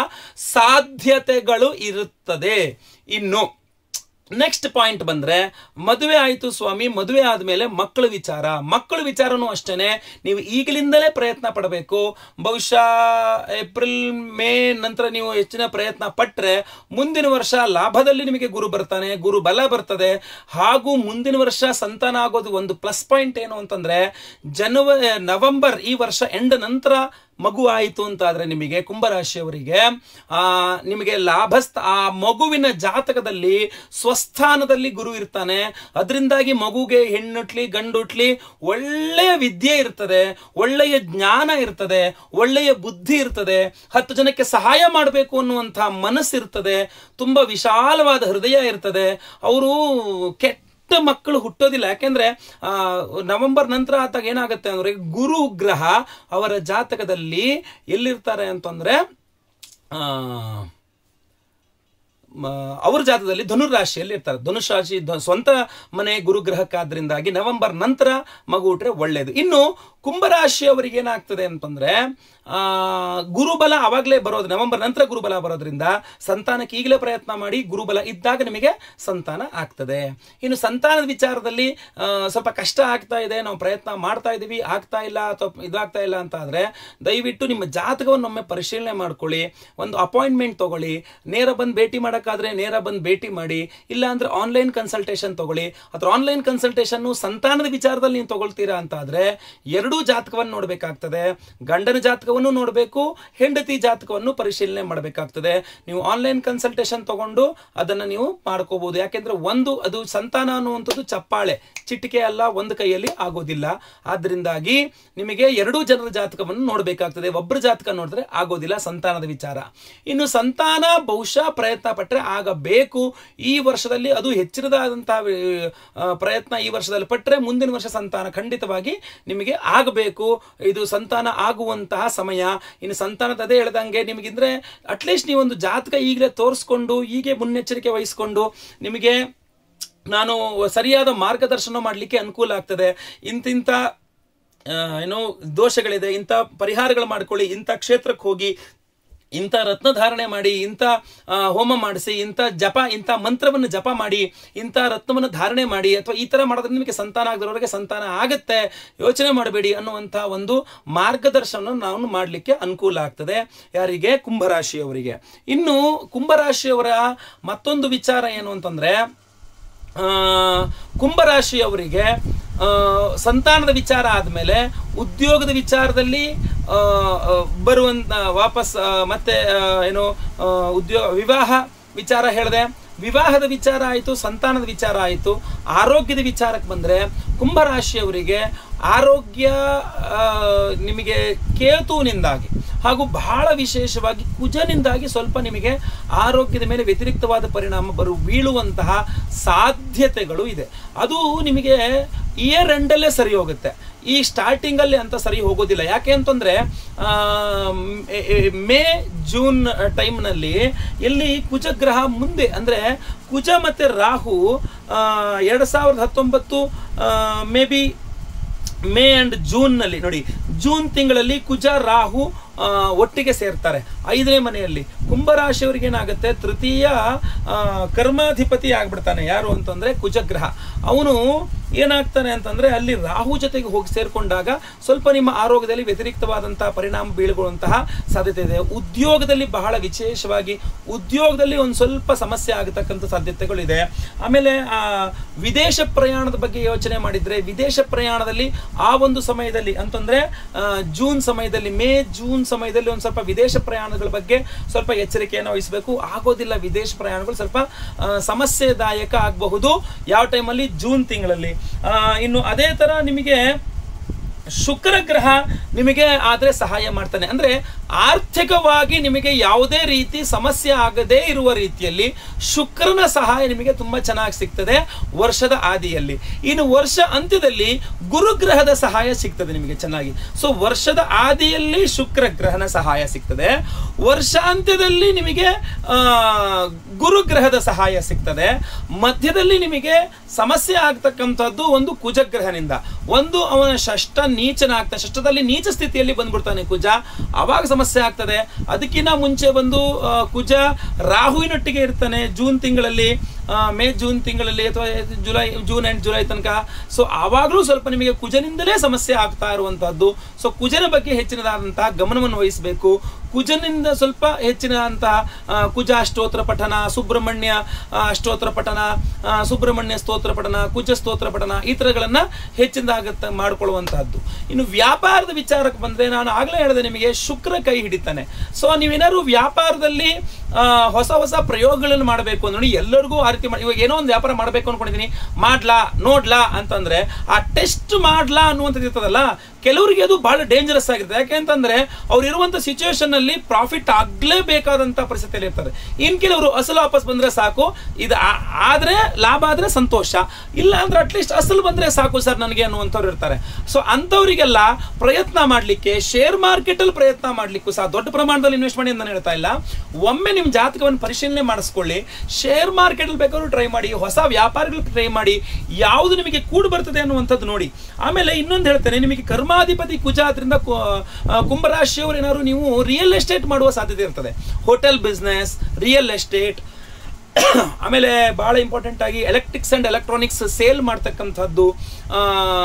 ಸಾಧ್ಯತೆಗಳು ಇರುತ್ತದೆ ಇನ್ನು ನೆಕ್ಸ್ಟ್ ಪಾಯಿಂಟ್ ಬಂದ್ರೆ ಮದುವೆ ಆಯಿತು ಸ್ವಾಮಿ ಮದುವೆ ಆದ್ಮೇಲೆ ಮಕ್ಕಳ ವಿಚಾರ ಮಕ್ಕಳ ವಿಚಾರನೂ ಅಷ್ಟೇನೆ ನೀವು ಈಗಲಿಂದಲೇ ಪ್ರಯತ್ನ ಪಡಬೇಕು ಬಹುಶಃ ಏಪ್ರಿಲ್ ಮೇ ನಂತರ ನೀವು ಹೆಚ್ಚಿನ ಪ್ರಯತ್ನ ಪಟ್ರೆ ಮುಂದಿನ ವರ್ಷ ಲಾಭದಲ್ಲಿ ನಿಮಗೆ ಗುರು ಬರ್ತಾನೆ ಗುರು ಬಲ ಬರ್ತದೆ ಹಾಗೂ ಮುಂದಿನ ವರ್ಷ ಸಂತಾನ ಆಗೋದು ಒಂದು ಪ್ಲಸ್ ಪಾಯಿಂಟ್ ಏನು ಅಂತಂದ್ರೆ ಜನವರಿ ನವೆಂಬರ್ ಈ ವರ್ಷ ಎಂಡ್ ನಂತರ ಮಗು ಆಯಿತು ಅಂತ ಆದ್ರೆ ನಿಮಗೆ ಕುಂಭರಾಶಿಯವರಿಗೆ ಆ ನಿಮಗೆ ಲಾಭಸ್ಥ ಆ ಮಗುವಿನ ಜಾತಕದಲ್ಲಿ ಸ್ವಸ್ಥಾನದಲ್ಲಿ ಗುರು ಇರ್ತಾನೆ ಅದರಿಂದಾಗಿ ಮಗುಗೆ ಹೆಣ್ಣುಟ್ಲಿ ಗಂಡುಟ್ಲಿ ಒಳ್ಳೆಯ ವಿದ್ಯೆ ಇರ್ತದೆ ಒಳ್ಳೆಯ ಜ್ಞಾನ ಇರ್ತದೆ ಒಳ್ಳೆಯ ಬುದ್ಧಿ ಇರ್ತದೆ ಹತ್ತು ಜನಕ್ಕೆ ಸಹಾಯ ಮಾಡಬೇಕು ಅನ್ನುವಂತಹ ಮನಸ್ಸಿರ್ತದೆ ತುಂಬಾ ವಿಶಾಲವಾದ ಹೃದಯ ಇರ್ತದೆ ಅವರು ಕೆಟ್ಟ ಕೆಟ್ಟ ಮಕ್ಕಳು ಹುಟ್ಟೋದಿಲ್ಲ ಯಾಕೆಂದ್ರೆ ಆ ನವೆಂಬರ್ ನಂತರ ಆತಾಗ ಏನಾಗುತ್ತೆ ಅಂದ್ರೆ ಗುರು ಗ್ರಹ ಅವರ ಜಾತಕದಲ್ಲಿ ಎಲ್ಲಿರ್ತಾರೆ ಅಂತಂದ್ರೆ ಆ ಮ, ಅವ್ರ ಜಾತದಲ್ಲಿ ಧನುರಾಶಿಯಲ್ಲಿ ಇರ್ತಾರೆ ಧನುಷ್ ರಾಶಿ ಧ- ಸ್ವಂತ ಮನೆ ಗುರುಗ್ರಹಕ್ಕಾದ್ರಿಂದಾಗಿ ನವೆಂಬರ್ ನಂತರ ಮಗು ಹುಟ್ರೆ ಒಳ್ಳೆಯದು ಇನ್ನು ಕುಂಭರಾಶಿಯವರಿಗೆ ಏನಾಗ್ತದೆ ಅಂತಂದ್ರೆ ಆ, ಗುರುಬಲ ಅವಾಗಲೇ ಬರೋದು ನವೆಂಬರ್ ನಂತರ ಗುರುಬಲ ಬರೋದ್ರಿಂದ ಸಂತಾನಕ್ಕೆ ಈಗಲೇ ಪ್ರಯತ್ನ ಮಾಡಿ ಗುರುಬಲ ಇದ್ದಾಗ ನಿಮಗೆ ಸಂತಾನ ಆಗ್ತದೆ ಇನ್ನು ಸಂತಾನದ ವಿಚಾರದಲ್ಲಿ ಆ, ಸ್ವಲ್ಪ ಕಷ್ಟ ಆಗ್ತಾ ಇದೆ ನಾವು ಪ್ರಯತ್ನ ಮಾಡ್ತಾ ಇದ್ದೀವಿ ಆಗ್ತಾ ಇಲ್ಲ ಅಥವಾ ಇದಾಗ್ತಾ ಇಲ್ಲ ಅಂತ ಆದ್ರೆ ದಯವಿಟ್ಟು ನಿಮ್ಮ ಜಾತಕವನ್ನು ಒಮ್ಮೆ ಪರಿಶೀಲನೆ ಮಾಡ್ಕೊಳ್ಳಿ ಒಂದು ಅಪಾಯಿಂಟ್ಮೆಂಟ್ ತಗೊಳ್ಳಿ ನೇರ ಬಂದು ಭೇಟಿ ಮಾಡೋಕ್ಕಾದ್ರೆ ನೇರ ಬಂದು ಭೇಟಿ ಮಾಡಿ ಇಲ್ಲ ಅಂದ್ರೆ ಆನ್ಲೈನ್ ಕನ್ಸಲ್ಟೇಷನ್ ತಗೊಳ್ಳಿ ಅಥವಾ ಆನ್ಲೈನ್ ಕನ್ಸಲ್ಟೇಷನ್ ಸಂತಾನದ ವಿಚಾರದಲ್ಲಿ ನೀವು ತಗೊಳ್ತೀರಾ ಅಂತ ಆದ್ರೆ ಎರಡೂ ಜಾತಕವನ್ನು ನೋಡಬೇಕಾಗ್ತದೆ ಗಂಡನ ಜಾತಕವನ್ನು ನೋಡಬೇಕು ಹೆಂಡತಿ ಜಾತಕವನ್ನು ಪರಿಶೀಲನೆ ಮಾಡಬೇಕಾಗ್ತದೆ ನೀವು ಆನ್ಲೈನ್ ಕನ್ಸಲ್ಟೇಷನ್ ತಗೊಂಡು ಅದನ್ನ ನೀವು ಮಾಡ್ಕೋಬಹುದು ಯಾಕೆಂದ್ರೆ ಒಂದು ಅದು ಸಂತಾನ ಅನ್ನುವಂಥದ್ದು ಚಪ್ಪಾಳೆ ಚಿಟಿಕೆ ಅಲ್ಲ ಒಂದು ಕೈಯಲ್ಲಿ ಆಗೋದಿಲ್ಲ ಆದ್ರಿಂದಾಗಿ ನಿಮಗೆ ಎರಡೂ ಜನರ ಜಾತಕವನ್ನು ನೋಡಬೇಕಾಗ್ತದೆ ಒಬ್ಬರ ಜಾತಕ ನೋಡಿದ್ರೆ ಆಗೋದಿಲ್ಲ ಸಂತಾನದ ವಿಚಾರ ಇನ್ನು ಸಂತಾನ ಬಹುಶಃ ಪ್ರಯತ್ನ ಪಟ್ಟರೆ ಆಗಬೇಕು ಈ ವರ್ಷದಲ್ಲಿ ಅದು ಹೆಚ್ಚಿನದಾದಂತಹ ಆ, ಪ್ರಯತ್ನ ಈ ವರ್ಷದಲ್ಲಿ ಪಟ್ಟರೆ ಮುಂದಿನ ವರ್ಷ ಸಂತಾನ ಖಂಡಿತವಾಗಿ ನಿಮಗೆ ಆಗಬೇಕು ಇದು ಸಂತಾನ ಆಗುವಂತಹ ಸಮಯ ಇನ್ನು ಸಂತಾನದ ಅದೇ ಹೇಳ್ದಂಗೆ ನಿಮಗಿದ್ರೆ ಅಟ್ಲೀಸ್ಟ್ ನೀವೊಂದು ಜಾತಕ ಈಗಲೇ ತೋರಿಸ್ಕೊಂಡು ಹೀಗೆ ಮುನ್ನೆಚ್ಚರಿಕೆ ವಹಿಸ್ಕೊಂಡು ನಿಮಗೆ ನಾನು ಸರಿಯಾದ ಮಾರ್ಗದರ್ಶನ ಮಾಡಲಿಕ್ಕೆ ಅನುಕೂಲ ಆಗ್ತದೆ ಇಂತಿಂಥ ಆ, ಏನೋ ದೋಷಗಳಿದೆ ಇಂಥ ಪರಿಹಾರಗಳು ಮಾಡ್ಕೊಳ್ಳಿ ಇಂಥ ಕ್ಷೇತ್ರಕ್ಕೆ ಹೋಗಿ ಇಂಥ ರತ್ನ ಧಾರಣೆ ಮಾಡಿ ಇಂಥ ಆ, ಹೋಮ ಮಾಡಿಸಿ ಇಂಥ ಜಪ ಇಂಥ ಮಂತ್ರವನ್ನು ಜಪ ಮಾಡಿ ಇಂಥ ರತ್ನವನ್ನು ಧಾರಣೆ ಮಾಡಿ ಅಥವಾ ಈ ಥರ ಮಾಡೋದ್ರಿಂದ ನಿಮಗೆ ಸಂತಾನ ಆಗದಿರೋರಿಗೆ ಸಂತಾನ ಆಗುತ್ತೆ ಯೋಚನೆ ಮಾಡಬೇಡಿ ಅನ್ನುವಂಥ ಒಂದು ಮಾರ್ಗದರ್ಶನ ನಾವು ಮಾಡಲಿಕ್ಕೆ ಅನುಕೂಲ ಆಗ್ತದೆ ಯಾರಿಗೆ ಕುಂಭರಾಶಿಯವರಿಗೆ ಇನ್ನು ಕುಂಭರಾಶಿಯವರ ಮತ್ತೊಂದು ವಿಚಾರ ಏನು ಅಂತಂದ್ರೆ ಆ, ಕುಂಭರಾಶಿಯವರಿಗೆ ಆ, ಸಂತಾನದ ವಿಚಾರ ಆದಮೇಲೆ ಉದ್ಯೋಗದ ವಿಚಾರದಲ್ಲಿ ಆ, ಆ, ಬರುವಂತ ವಾಪಸ್ ಆ, ಮತ್ತೆ ಆ, ಏನು ಆ, ಉದ್ಯೋಗ ವಿವಾಹ ವಿಚಾರ ಹೇಳಿದೆ ವಿವಾಹದ ವಿಚಾರ ಆಯಿತು ಸಂತಾನದ ವಿಚಾರ ಆಯಿತು ಆರೋಗ್ಯದ ವಿಚಾರಕ್ಕೆ ಬಂದರೆ ಕುಂಭರಾಶಿಯವರಿಗೆ ಆರೋಗ್ಯ ಆ, ನಿಮಗೆ ಕೇತುವಿನಿಂದಾಗಿ ಹಾಗೂ ಬಹಳ ವಿಶೇಷವಾಗಿ ಕುಜನಿಂದಾಗಿ ಸ್ವಲ್ಪ ನಿಮಗೆ ಆರೋಗ್ಯದ ಮೇಲೆ ವ್ಯತಿರಿಕ್ತವಾದ ಪರಿಣಾಮ ಬರು ಬೀಳುವಂತಹ ಸಾಧ್ಯತೆಗಳು ಇದೆ ಅದು ನಿಮಗೆ ಇಯರ್ ಎಂಡಲ್ಲೇ ಸರಿ ಹೋಗುತ್ತೆ ಈ ಸ್ಟಾರ್ಟಿಂಗ್ ಅಲ್ಲಿ ಅಂತ ಸರಿ ಹೋಗೋದಿಲ್ಲ ಯಾಕೆ ಅಂತಂದ್ರೆ ಆ, ಮೇ- ಎ- ಮೇ ಜೂನ್ ಟೈಮ್ನಲ್ಲಿ ಎಲ್ಲಿ ಕುಜಗ್ರಹ ಮುಂದೆ ಅಂದ್ರೆ ಕುಜ ಮತ್ತೆ ರಾಹು ಆ, ಎರಡ್ ಸಾವಿರದ ಹತ್ತೊಂಬತ್ತು ಮೇ ಬಿ ಮೇ ಅಂಡ್ ಜೂನ್ನಲ್ಲಿ ನೋಡಿ ಜೂನ್ ತಿಂಗಳಲ್ಲಿ ಕುಜ ರಾಹು ಆ, ಒಟ್ಟಿಗೆ ಸೇರ್ತಾರೆ ಐದನೇ ಮನೆಯಲ್ಲಿ ಕುಂಭರಾಶಿಯವರಿಗೆ ಏನಾಗುತ್ತೆ ತೃತೀಯ ಆ, ಕರ್ಮಾಧಿಪತಿ ಆಗ್ಬಿಡ್ತಾನೆ ಯಾರು ಅಂತಂದ್ರೆ ಕುಜಗ್ರಹ ಅವನು ಏನಾಗ್ತಾನೆ ಅಂತಂದ್ರೆ ಅಲ್ಲಿ ರಾಹು ಜೊತೆಗೆ ಹೋಗಿ ಸೇರ್ಕೊಂಡಾಗ ಸ್ವಲ್ಪ ನಿಮ್ಮ ಆರೋಗ್ಯದಲ್ಲಿ ವ್ಯತಿರಿಕ್ತವಾದಂತಹ ಪರಿಣಾಮ ಬೀಳುವಂತಹ ಸಾಧ್ಯತೆ ಇದೆ ಉದ್ಯೋಗದಲ್ಲಿ ಬಹಳ ವಿಶೇಷವಾಗಿ ಉದ್ಯೋಗದಲ್ಲಿ ಒಂದು ಸ್ವಲ್ಪ ಸಮಸ್ಯೆ ಆಗತಕ್ಕಂಥ ಸಾಧ್ಯತೆಗಳಿದೆ ಆಮೇಲೆ ಆ ವಿದೇಶ ಪ್ರಯಾಣದ ಬಗ್ಗೆ ಯೋಚನೆ ಮಾಡಿದ್ರೆ ವಿದೇಶ ಪ್ರಯಾಣದಲ್ಲಿ ಆ ಒಂದು ಸಮಯದಲ್ಲಿ ಅಂತಂದ್ರೆ ಆ, ಜೂನ್ ಸಮಯದಲ್ಲಿ ಮೇ ಜೂನ್ ಸಮಯದಲ್ಲಿ ಒಂದು ಸ್ವಲ್ಪ ವಿದೇಶ ಪ್ರಯಾಣಗಳ ಬಗ್ಗೆ ಸ್ವಲ್ಪ ಎಚ್ಚರಿಕೆಯನ್ನು ವಹಿಸಬೇಕು ಆಗೋದಿಲ್ಲ ವಿದೇಶ ಪ್ರಯಾಣಗಳು ಸ್ವಲ್ಪ ಆ, ಸಮಸ್ಯೆದಾಯಕ ಆಗಬಹುದು ಯಾವ ಟೈಮಲ್ಲಿ ಜೂನ್ ತಿಂಗಳಲ್ಲಿ ಆ, ಇನ್ನು ಅದೇ ತರ ನಿಮಗೆ ಶುಕ್ರ ಗ್ರಹ ನಿಮಗೆ ಆದರೆ ಸಹಾಯ ಮಾಡ್ತಾನೆ ಅಂದ್ರೆ ಆರ್ಥಿಕವಾಗಿ ನಿಮಗೆ ಯಾವುದೇ ರೀತಿ ಸಮಸ್ಯೆ ಆಗದೇ ಇರುವ ರೀತಿಯಲ್ಲಿ ಶುಕ್ರನ ಸಹಾಯ ನಿಮಗೆ ತುಂಬಾ ಚೆನ್ನಾಗಿ ಸಿಗ್ತದೆ ವರ್ಷದ ಆದಿಯಲ್ಲಿ ಇನ್ನು ವರ್ಷ ಅಂತ್ಯದಲ್ಲಿ ಗುರುಗ್ರಹದ ಸಹಾಯ ಸಿಗ್ತದೆ ನಿಮಗೆ ಚೆನ್ನಾಗಿ ಸೊ ವರ್ಷದ ಆದಿಯಲ್ಲಿ ಶುಕ್ರ ಗ್ರಹನ ಸಹಾಯ ಸಿಗ್ತದೆ ವರ್ಷಾಂತ್ಯದಲ್ಲಿ ನಿಮಗೆ ಆ, ಗುರುಗ್ರಹದ ಸಹಾಯ ಸಿಗ್ತದೆ ಮಧ್ಯದಲ್ಲಿ ನಿಮಗೆ ಸಮಸ್ಯೆ ಆಗ್ತಕ್ಕಂಥದ್ದು ಒಂದು ಕುಜಗ್ರಹನಿಂದ ಒಂದು ಅವನ ಷಷ್ಠ ನೀಚನಾಗ್ತಾನೆ ಷಷ್ಠದಲ್ಲಿ ನೀಚ ಸ್ಥಿತಿಯಲ್ಲಿ ಬಂದ್ಬಿಡ್ತಾನೆ ಕುಜ ಅವಾಗ ಸಮಸ್ಯೆ ಆಗ್ತದೆ ಅದಕ್ಕಿಂತ ಮುಂಚೆ ಬಂದು ಆ, ಕುಜ ರಾಹುವಿನೊಟ್ಟಿಗೆ ಇರ್ತಾನೆ ಜೂನ್ ತಿಂಗಳಲ್ಲಿ ಆ, ಮೇ ಜೂನ್ ತಿಂಗಳಲ್ಲಿ ಅಥವಾ ಜುಲೈ ಜೂನ್ ಅಂಡ್ ಜುಲೈ ತನಕ ಸೊ ಆವಾಗಲೂ ಸ್ವಲ್ಪ ನಿಮಗೆ ಕುಜನಿಂದಲೇ ಸಮಸ್ಯೆ ಆಗ್ತಾ ಇರುವಂತಹದ್ದು ಸೊ ಕುಜನ ಬಗ್ಗೆ ಹೆಚ್ಚಿನದಾದಂತಹ ಗಮನವನ್ನು ವಹಿಸಬೇಕು ಕುಜನಿಂದ ಸ್ವಲ್ಪ ಹೆಚ್ಚಿನದಂತಹ ಆ, ಕುಜ ಸ್ತೋತ್ರ ಪಠನ ಸುಬ್ರಹ್ಮಣ್ಯ ಆ, ಸ್ತೋತ್ರ ಪಠನ ಆ, ಸುಬ್ರಹ್ಮಣ್ಯ ಸ್ತೋತ್ರ ಪಠನ ಕುಜ ಸ್ತೋತ್ರ ಪಠನ ಈ ಥರಗಳನ್ನ ಹೆಚ್ಚಿನದಾಗತ್ತ ಮಾಡಿಕೊಳ್ಳುವಂತಹದ್ದು ಇನ್ನು ವ್ಯಾಪಾರದ ವಿಚಾರಕ್ಕೆ ಬಂದ್ರೆ ನಾನು ಆಗ್ಲೇ ಹೇಳಿದೆ ನಿಮಗೆ ಶುಕ್ರ ಕೈ ಹಿಡಿತಾನೆ ಸೊ ನೀವೇನಾದ್ರು ವ್ಯಾಪಾರದಲ್ಲಿ ಆ, ಹೊಸ ಹೊಸ ಪ್ರಯೋಗಗಳನ್ನು ಮಾಡಬೇಕು ಅಂದ್ರೆ ನೋಡಿ ಎಲ್ಲರಿಗೂ ಆ ರೀತಿ ಮಾಡಿ ಇವಾಗ ಏನೋ ಒಂದು ವ್ಯಾಪಾರ ಮಾಡಬೇಕು ಅನ್ಕೊಂಡಿದ್ದೀನಿ ಮಾಡ್ಲಾ ನೋಡ್ಲಾ ಅಂತಂದ್ರೆ ಆ ಟೆಸ್ಟ್ ಮಾಡ್ಲಾ ಅನ್ನುವಂಥದ್ದು ಇರ್ತದಲ್ಲ ಕೆಲವರಿಗೆ ಅದು ಬಹಳ ಡೇಂಜರಸ್ ಆಗಿರುತ್ತೆ ಯಾಕೆಂತಂದ್ರೆ ಅವ್ರು ಇರುವಂತ ಸಿಚುವೇಶನ್ ಅಲ್ಲಿ ಪ್ರಾಫಿಟ್ ಆಗ್ಲೇಬೇಕಾದಂತ ಪರಿಸ್ಥಿತಿಯಲ್ಲಿ ಇರ್ತಾರೆ ಇನ್ ಕೆಲವರು ಅಸಲು ವಾಪಸ್ ಬಂದ್ರೆ ಸಾಕು ಇದು ಆ- ಆದ್ರೆ ಲಾಭ ಆದ್ರೆ ಸಂತೋಷ ಇಲ್ಲ ಅಂದ್ರೆ ಅಟ್ಲೀಸ್ಟ್ ಅಸಲು ಬಂದ್ರೆ ಸಾಕು ಸರ್ ನನಗೆ ಅನ್ನುವಂಥವ್ರು ಇರ್ತಾರೆ ಸೊ ಅಂಥವರಿಗೆಲ್ಲ ಪ್ರಯತ್ನ ಮಾಡ್ಲಿಕ್ಕೆ ಶೇರ್ ಮಾರ್ಕೆಟ್ ಅಲ್ಲಿ ಪ್ರಯತ್ನ ಮಾಡ್ಲಿಕ್ಕೂ ಸಹ ದೊಡ್ಡ ಪ್ರಮಾಣದಲ್ಲಿ ಇನ್ವೆಸ್ಟ್ ಮಾಡಿ ಅಂತ ನಾನು ಹೇಳ್ತಾ ಇಲ್ಲ ಒಮ್ಮೆ ನಿಮ್ ಜಾತಕವನ್ನು ಪರಿಶೀಲನೆ ಮಾಡಿಸ್ಕೊಳ್ಳಿ ಶೇರ್ ಮಾರ್ಕೆಟ್ ಅಲ್ಲಿ ಬೇಕಾದ್ರೂ ಟ್ರೈ ಮಾಡಿ ಹೊಸ ವ್ಯಾಪಾರಗಳು ಟ್ರೈ ಮಾಡಿ ಯಾವುದು ನಿಮಗೆ ಕೂಡು ಬರ್ತದೆ ಅನ್ನುವಂಥದ್ದು ನೋಡಿ ಆಮೇಲೆ ಇನ್ನೊಂದು ಹೇಳ್ತೇನೆ ನಿಮಗೆ ಕರ್ಮಾಧಿಪತಿ ಕುಜ ಆದ್ರಿಂದ ಕು- ಆ, ಕುಂಭರಾಶಿಯವರು ಏನಾದ್ರು ನೀವು ರಿಯಲ್ ಎಸ್ಟೇಟ್ ಮಾಡುವ ಸಾಧ್ಯತೆ ಇರ್ತದೆ ಹೋಟೆಲ್ ಬಿಸ್ನೆಸ್ ರಿಯಲ್ ಎಸ್ಟೇಟ್ ಆಮೇಲೆ ಬಹಳ ಇಂಪಾರ್ಟೆಂಟ್ ಆಗಿ ಎಲೆಕ್ಟ್ರಿಕ್ಸ್ ಅಂಡ್ ಎಲೆಕ್ಟ್ರಾನಿಕ್ಸ್ ಸೇಲ್ ಮಾಡ್ತಕ್ಕಂಥದ್ದು ಆ,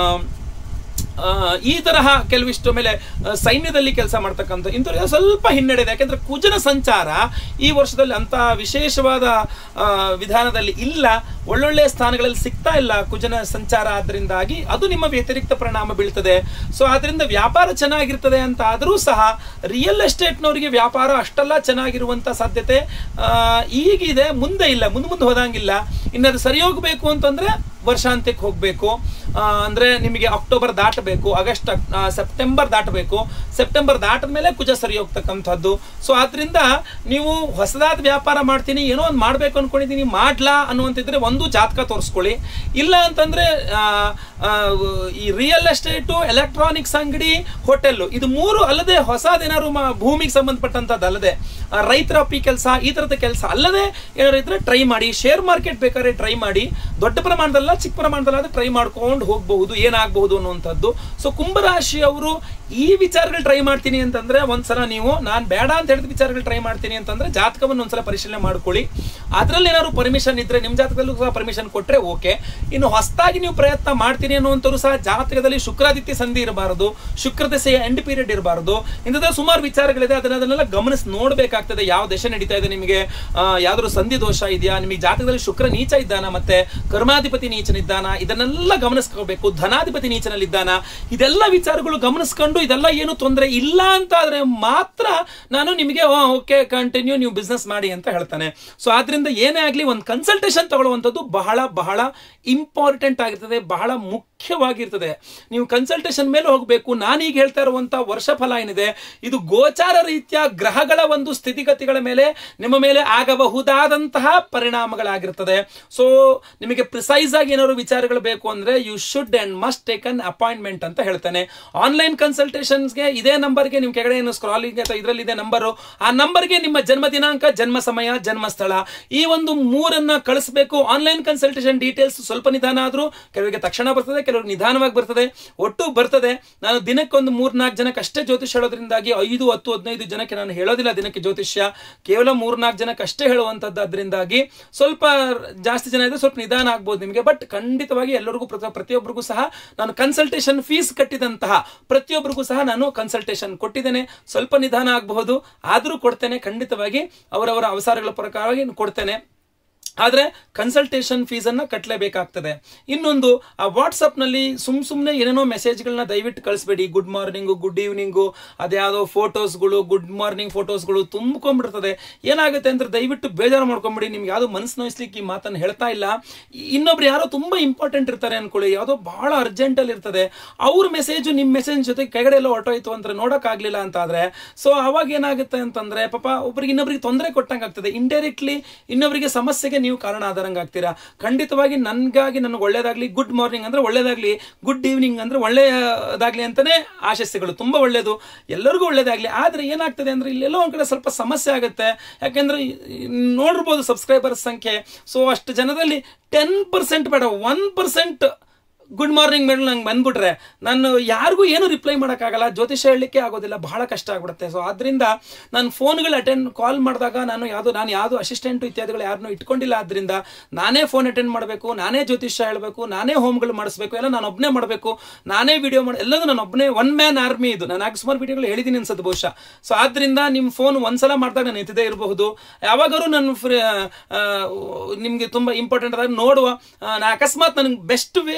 ಆ, ಈ ತರಹ ಕೆಲವಿಷ್ಟು ಮೇಲೆ ಆ, ಸೈನ್ಯದಲ್ಲಿ ಕೆಲಸ ಮಾಡ್ತಕ್ಕಂಥ ಇಂಥವ್ರಿಗೆ ಸ್ವಲ್ಪ ಹಿನ್ನಡೆ ಇದೆ ಯಾಕೆಂದ್ರೆ ಕುಜನ ಸಂಚಾರ ಈ ವರ್ಷದಲ್ಲಿ ಅಂತ ವಿಶೇಷವಾದ ಆ, ವಿಧಾನದಲ್ಲಿ ಇಲ್ಲ ಒಳ್ಳೊಳ್ಳೆ ಸ್ಥಾನಗಳಲ್ಲಿ ಸಿಗ್ತಾ ಇಲ್ಲ ಕುಜನ ಸಂಚಾರ ಆದ್ರಿಂದಾಗಿ ಅದು ನಿಮ್ಮ ವ್ಯತಿರಿಕ್ತ ಪರಿಣಾಮ ಬೀಳ್ತದೆ ಸೊ ಆದ್ರಿಂದ ವ್ಯಾಪಾರ ಚೆನ್ನಾಗಿರ್ತದೆ ಅಂತ ಆದರೂ ಸಹ ರಿಯಲ್ ಎಸ್ಟೇಟ್ನವರಿಗೆ ವ್ಯಾಪಾರ ಅಷ್ಟೆಲ್ಲ ಚೆನ್ನಾಗಿರುವಂತ ಸಾಧ್ಯತೆ ಆ, ಈಗಿದೆ ಮುಂದೆ ಇಲ್ಲ ಮುಂದೆ ಮುಂದೆ ಹೋದಂಗಿಲ್ಲ ಇನ್ನದು ಸರಿ ಹೋಗ್ಬೇಕು ಅಂತಂದ್ರೆ ವರ್ಷಾಂತ್ಯಕ್ಕೆ ಹೋಗಬೇಕು ಅಂದ್ರೆ ನಿಮಗೆ ಅಕ್ಟೋಬರ್ ದಾಟಬೇಕು ಆಗಸ್ಟ್ ಆ, ಸೆಪ್ಟೆಂಬರ್ ದಾಟಬೇಕು ಸೆಪ್ಟೆಂಬರ್ ದಾಟದ ಮೇಲೆ ಕುಜ ಸರಿ ಹೋಗ್ತಕ್ಕಂಥದ್ದು ಸೊ ಆದ್ರಿಂದ ನೀವು ಹೊಸದಾದ ವ್ಯಾಪಾರ ಮಾಡ್ತೀನಿ ಏನೋ ಒಂದು ಮಾಡ್ಬೇಕು ಅನ್ಕೊಂಡಿದ್ದೀನಿ ಮಾಡ್ಲಾ ಅನ್ನುವಂತಿದ್ರೆ ಒಂದು ಜಾತಕ ತೋರಿಸ್ಕೊಳ್ಳಿ ಇಲ್ಲ ಅಂತಂದ್ರೆ ಆ, ಆ, ಈ ರಿಯಲ್ ಎಸ್ಟೇಟು ಎಲೆಕ್ಟ್ರಾನಿಕ್ಸ್ ಅಂಗಡಿ ಹೋಟೆಲ್ ಇದು ಮೂರು ಅಲ್ಲದೆ ಹೊಸದೇನಾದ್ರು ಮ- ಭೂಮಿಗೆ ಸಂಬಂಧಪಟ್ಟಂತದ್ದು ಅಲ್ಲದೆ ಆ, ರೈತರ ಅಪ್ಪಿ ಕೆಲಸ ಈ ತರದ ಕೆಲಸ ಅಲ್ಲದೆ ಏನಾದ್ರು ಇದ್ರೆ ಟ್ರೈ ಮಾಡಿ ಶೇರ್ ಮಾರ್ಕೆಟ್ ಬೇಕಾದ್ರೆ ಟ್ರೈ ಮಾಡಿ ದೊಡ್ಡ ಪ್ರಮಾಣದಲ್ಲ ಚಿಕ್ಕ ಪ್ರಮಾಣದಲ್ಲ ಟ್ರೈ ಮಾಡ್ಕೊಂಡು ಹೋಗಬಹುದು ಏನಾಗಬಹುದು ಅನ್ನುವಂಥದ್ದು ಸೊ ಕುಂಭರಾಶಿಯವರು ಈ ವಿಚಾರಗಳು ಟ್ರೈ ಮಾಡ್ತೀನಿ ಅಂತಂದ್ರೆ ಒಂದ್ಸಲ ನೀವು ನಾನು ಬೇಡ ಅಂತ ಹೇಳಿದ ವಿಚಾರಗಳು ಟ್ರೈ ಮಾಡ್ತೀನಿ ಅಂತಂದ್ರೆ ಜಾತಕವನ್ನು ಒಂದ್ಸಲ ಪರಿಶೀಲನೆ ಮಾಡ್ಕೊಳ್ಳಿ ಅದ್ರಲ್ಲಿ ಏನಾದ್ರು ಪರ್ಮಿಷನ್ ಇದ್ರೆ ನಿಮ್ಮ ಜಾತಕದಲ್ಲೂ ಸಹ ಪರ್ಮಿಷನ್ ಕೊಟ್ರೆ ಓಕೆ ಇನ್ನು ಹೊಸದಾಗಿ ನೀವು ಪ್ರಯತ್ನ ಮಾಡ್ತೀನಿ ಅನ್ನುವಂಥವ್ರು ಸಹ ಜಾತಕದಲ್ಲಿ ಶುಕ್ರಾದಿತ್ಯ ಸಂಧಿ ಇರಬಾರದು ಶುಕ್ರ ದಶೆಯ ಎಂಡ್ ಪೀರಿಯಡ್ ಇರಬಾರದು ಇಂಥದ್ದು ಸುಮಾರು ವಿಚಾರಗಳಿದೆ ಅದನ್ನ ಅದನ್ನೆಲ್ಲ ಗಮನಿಸಿ ನೋಡ್ಬೇಕಾಗ್ತದೆ ಯಾವ ದಶೆ ನಡೀತಾ ಇದೆ ನಿಮಗೆ ಆ, ಯಾವ್ದಾದ್ರು ಸಂಧಿ ದೋಷ ಇದೆಯಾ ನಿಮಗೆ ಜಾತಕದಲ್ಲಿ ಶುಕ್ರ ನೀಚ ಇದ್ದಾನ ಮತ್ತೆ ಕರ್ಮಾಧಿಪತಿ ನೀಚನಿದ್ದಾನ ಇದನ್ನೆಲ್ಲ ಗಮನಿಸ್ಕೋಬೇಕು ಧನಾಧಿಪತಿ ನೀಚನಲ್ಲಿದ್ದಾನ ಇದೆಲ್ಲ ವಿಚಾರಗಳು ಗಮನಿಸ್ಕೊಂಡು ಇದೆಲ್ಲ ಏನು ತೊಂದರೆ ಇಲ್ಲ ಅಂತ ಆದ್ರೆ ಮಾತ್ರ ನಾನು ನಿಮಗೆ ಓಕೆ ಕಂಟಿನ್ಯೂ ನೀವು ಬಿಸ್ನೆಸ್ ಮಾಡಿ ಅಂತ ಹೇಳ್ತಾನೆ ಸೊ ಆದ್ರಿಂದ ಏನೇ ಆಗ್ಲಿ ಒಂದು ಕನ್ಸಲ್ಟೇಷನ್ ತಗೊಳ್ಳುವಂಥದ್ದು ಬಹಳ ಬಹಳ ಇಂಪಾರ್ಟೆಂಟ್ ಆಗಿರ್ತದೆ ಬಹಳ ಮುಖ್ಯವಾಗಿರ್ತದೆ ನೀವು ಕನ್ಸಲ್ಟೇಷನ್ ಮೇಲೆ ಹೋಗಬೇಕು ನಾನೀಗ ಹೇಳ್ತಾ ಇರುವಂತ ವರ್ಷ ಫಲ ಏನಿದೆ ಇದು ಗೋಚಾರ ರೀತಿಯ ಗ್ರಹಗಳ ಒಂದು ಸ್ಥಿತಿಗತಿಗಳ ಮೇಲೆ ನಿಮ್ಮ ಮೇಲೆ ಆಗಬಹುದಾದಂತಹ ಪರಿಣಾಮಗಳಾಗಿರ್ತದೆ ಸೊ ನಿಮಗೆ ಪ್ರಿಸೈಸ್ ಆಗಿ ಏನಾದ್ರು ವಿಚಾರಗಳು ಬೇಕು ಅಂದ್ರೆ you should and must take an appointment ಅಂತ ಹೇಳ್ತೇನೆ ಆನ್ಲೈನ್ ಕನ್ಸಲ್ಟೇಷನ್ಸ್ಗೆ ಇದೇ ನಂಬರ್ಗೆ ನಿಮ್ ಕೆಳಗಡೆ ಏನು ಸ್ಕ್ರಾಲಿಂಗ್ ಅಥವಾ ಇದರಲ್ಲಿ ಇದೆ ನಂಬರು ಆ ನಂಬರ್ಗೆ ನಿಮ್ಮ ಜನ್ಮ ದಿನಾಂಕ ಜನ್ಮ ಸಮಯ ಜನ್ಮ ಸ್ಥಳ ಈ ಒಂದು ಮೂರನ್ನ ಕಳಿಸ್ಬೇಕು ಆನ್ಲೈನ್ ಕನ್ಸಲ್ಟೇಷನ್ ಡೀಟೇಲ್ಸ್ ಸ್ವಲ್ಪ ನಿಧಾನ ಆದ್ರೂ ಕೆಲವರಿಗೆ ತಕ್ಷಣ ಬರ್ತದೆ ಕೆಲವರಿಗೆ ನಿಧಾನವಾಗಿ ಬರ್ತದೆ ಒಟ್ಟು ಬರ್ತದೆ ನಾನು ದಿನಕ್ಕೊಂದು ಮೂರ್ನಾಲ್ಕು ಜನಕ್ಕೆ ಅಷ್ಟೇ ಜ್ಯೋತಿಷ್ ಹೇಳೋದ್ರಿಂದಾಗಿ ಐದು ಹತ್ತು ಹದಿನೈದು ಜನಕ್ಕೆ ನಾನು ಹೇಳೋದಿಲ್ಲ ದಿನಕ್ಕೆ ಜ್ಯೋತಿಷ್ಯ ಕೇವಲ ಮೂರ್ನಾಲ್ಕು ಜನಕ್ಕೆ ಅಷ್ಟೇ ಹೇಳುವಂತದ್ದು ಅದರಿಂದಾಗಿ ಸ್ವಲ್ಪ ಜಾಸ್ತಿ ಜನ ಇದ್ರೆ ಸ್ವಲ್ಪ ನಿಧಾನ ಆಗ್ಬೋದು ನಿಮಗೆ ಬಟ್ ಖಂಡಿತವಾಗಿ ಎಲ್ಲರಿಗೂ ಪ್ರತಿ- ಪ್ರತಿಯೊಬ್ಬರಿಗೂ ಸಹ ನಾನು ಕನ್ಸಲ್ಟೇಷನ್ ಫೀಸ್ ಕಟ್ಟಿದಂತಹ ಪ್ರತಿಯೊಬ್ಬರಿಗೂ ಸಹ ನಾನು ಕನ್ಸಲ್ಟೇಷನ್ ಕೊಟ್ಟಿದ್ದೇನೆ ಸ್ವಲ್ಪ ನಿಧಾನ ಆಗಬಹುದು ಆದರೂ ಕೊಡ್ತೇನೆ ಖಂಡಿತವಾಗಿ ಅವರವರ ಅವಸರಗಳ ಪ್ರಕಾರವಾಗಿ ಕೊಡ್ತೇನೆ ಆದ್ರೆ ಕನ್ಸಲ್ಟೇಷನ್ ಫೀಸ್ ಅನ್ನ ಕಟ್ಟಲೇಬೇಕಾಗ್ತದೆ ಇನ್ನೊಂದು ಆ ವಾಟ್ಸಪ್ ನಲ್ಲಿ ಸುಮ್ ಸುಮ್ನೆ ಏನೇನೋ ಮೆಸೇಜ್ಗಳನ್ನ ದಯವಿಟ್ಟು ಕಳಿಸ್ಬೇಡಿ ಗುಡ್ ಮಾರ್ನಿಂಗು ಗುಡ್ ಈವ್ನಿಂಗು ಅದ್ಯಾವುದೋ ಫೋಟೋಸ್ಗಳು ಗುಡ್ ಮಾರ್ನಿಂಗ್ ಫೋಟೋಸ್ಗಳು ತುಂಬಿಕೊಂಡ್ಬಿಡ್ತದೆ ಏನಾಗುತ್ತೆ ಅಂದ್ರೆ ದಯವಿಟ್ಟು ಬೇಜಾರು ಮಾಡ್ಕೊಂಬಿಡಿ ನಿಮ್ಗೆ ಯಾವ್ದು ಮನಸ್ಸು ನೋಯಿಸ್ಲಿಕ್ಕೆ ಈ ಮಾತನ್ನು ಹೇಳ್ತಾ ಇಲ್ಲ ಇನ್ನೊಬ್ರು ಯಾರೋ ತುಂಬಾ ಇಂಪಾರ್ಟೆಂಟ್ ಇರ್ತಾರೆ ಅನ್ಕೊಳ್ಳಿ ಯಾವುದೋ ಬಹಳ ಅರ್ಜೆಂಟ್ ಅಲ್ಲಿ ಇರ್ತದೆ ಅವ್ರ ಮೆಸೇಜ್ ನಿಮ್ಮ ಮೆಸೇಜ್ ಜೊತೆ ಕೆಳಗಡೆ ಎಲ್ಲ ಹೊರಟೋಯ್ತು ಅಂತ ನೋಡಕ್ ಆಗ್ಲಿಲ್ಲ ಅಂತ ಆದ್ರೆ ಸೊ ಅವಾಗ ಏನಾಗುತ್ತೆ ಅಂತಂದ್ರೆ ಪಾಪ ಒಬ್ರಿಗೆ ಇನ್ನೊಬ್ರಿಗೆ ತೊಂದರೆ ಕೊಟ್ಟಂಗೆ ಆಗ್ತದೆ ಇಂಡೈರೆಕ್ಟ್ಲಿ ಇನ್ನೊಬ್ರಿಗೆ ಸಮಸ್ಯೆಗೆ ನೀವು ಕಾರಣ ಆಧಾರಂಗ ಆಗ್ತೀರಾ ಖಂಡಿತವಾಗಿ ನನ್ಗಾಗಿ ನನಗೆ ಒಳ್ಳೇದಾಗ್ಲಿ ಗುಡ್ ಮಾರ್ನಿಂಗ್ ಅಂದ್ರೆ ಒಳ್ಳೇದಾಗ್ಲಿ ಗುಡ್ ಈವ್ನಿಂಗ್ ಅಂದ್ರೆ ಒಳ್ಳೆಯದಾಗ್ಲಿ ಅಂತಾನೆ ಆಶಸ್ಯಗಳು ತುಂಬಾ ಒಳ್ಳೇದು ಎಲ್ಲರಿಗೂ ಒಳ್ಳೇದಾಗ್ಲಿ ಆದ್ರೆ ಏನಾಗ್ತದೆ ಅಂದ್ರೆ ಇಲ್ಲೆಲ್ಲೋ ಒಂದ್ ಕಡೆ ಸ್ವಲ್ಪ ಸಮಸ್ಯೆ ಆಗುತ್ತೆ ಯಾಕೆಂದ್ರೆ ಈ- ಈ ನೋಡಿರ್ಬೋದು ಸಬ್ಸ್ಕ್ರೈಬರ್ಸ್ ಸಂಖ್ಯೆ ಸೊ ಅಷ್ಟು ಜನದಲ್ಲಿ ಟೆನ್ ಪರ್ಸೆಂಟ್ ಬೇಡ one percent good morning madam ನಂಗೆ ಬಂದ್ಬಿಟ್ರೆ ನಾನು ಯಾರಿಗೂ ಏನು ರಿಪ್ಲೈ ಮಾಡೋಕ್ಕಾಗಲ್ಲ ಜ್ಯೋತಿಷ ಹೇಳಲಿಕ್ಕೆ ಆಗೋದಿಲ್ಲ ಬಹಳ ಕಷ್ಟ ಆಗ್ಬಿಡುತ್ತೆ ಸೊ ಆದ್ರಿಂದ ನಾನು ಫೋನ್ಗಳು ಅಟೆಂಡ್ ಕಾಲ್ ಮಾಡಿದಾಗ ನಾನು ಯಾವುದು ನಾನು ಯಾವುದು ಅಸಿಸ್ಟೆಂಟು ಇತ್ಯಾದಿಗಳು ಯಾರನ್ನೂ ಇಟ್ಕೊಂಡಿಲ್ಲ ಆದ್ರಿಂದ ನಾನೇ ಫೋನ್ ಅಟೆಂಡ್ ಮಾಡಬೇಕು ನಾನೇ ಜ್ಯೋತಿಷ್ಯ ಹೇಳಬೇಕು ನಾನೇ ಹೋಮ್ಗಳು ಮಾಡಿಸ್ಬೇಕು ಎಲ್ಲ ನಾನು ಒಬ್ಬನೇ ಮಾಡಬೇಕು ನಾನೇ ವಿಡಿಯೋ ಮಾಡಿ ಎಲ್ಲದೂ ನಾನು ಒಬ್ಬನೇ ಒನ್ ಮ್ಯಾನ್ ಆರ್ಮಿ ಇದು ನಾನು ಆಗ ಸುಮಾರು ವಿಡಿಯೋಗಳು ಹೇಳಿದ್ದೀನಿ ಅನ್ಸುತ್ತೆ ಬಹುಶಃ ಸೊ ಆದ್ರಿಂದ ನಿಮ್ಮ ಫೋನ್ ಒಂದ್ಸಲ ಮಾಡಿದಾಗ ನಾನು ಎತ್ತಿದೇ ಇರಬಹುದು ಯಾವಾಗಾದ್ರೂ ನಾನು ಫ್ರೀ ನಿಮಗೆ ತುಂಬಾ ಇಂಪಾರ್ಟೆಂಟ್ ಆದಾಗ ನೋಡುವ ಆ, ನಾ ಅಕಸ್ಮಾತ್ ನನಗೆ ಬೆಸ್ಟ್ ವೇ ಏನು ಅಂತಂದ್ರೆ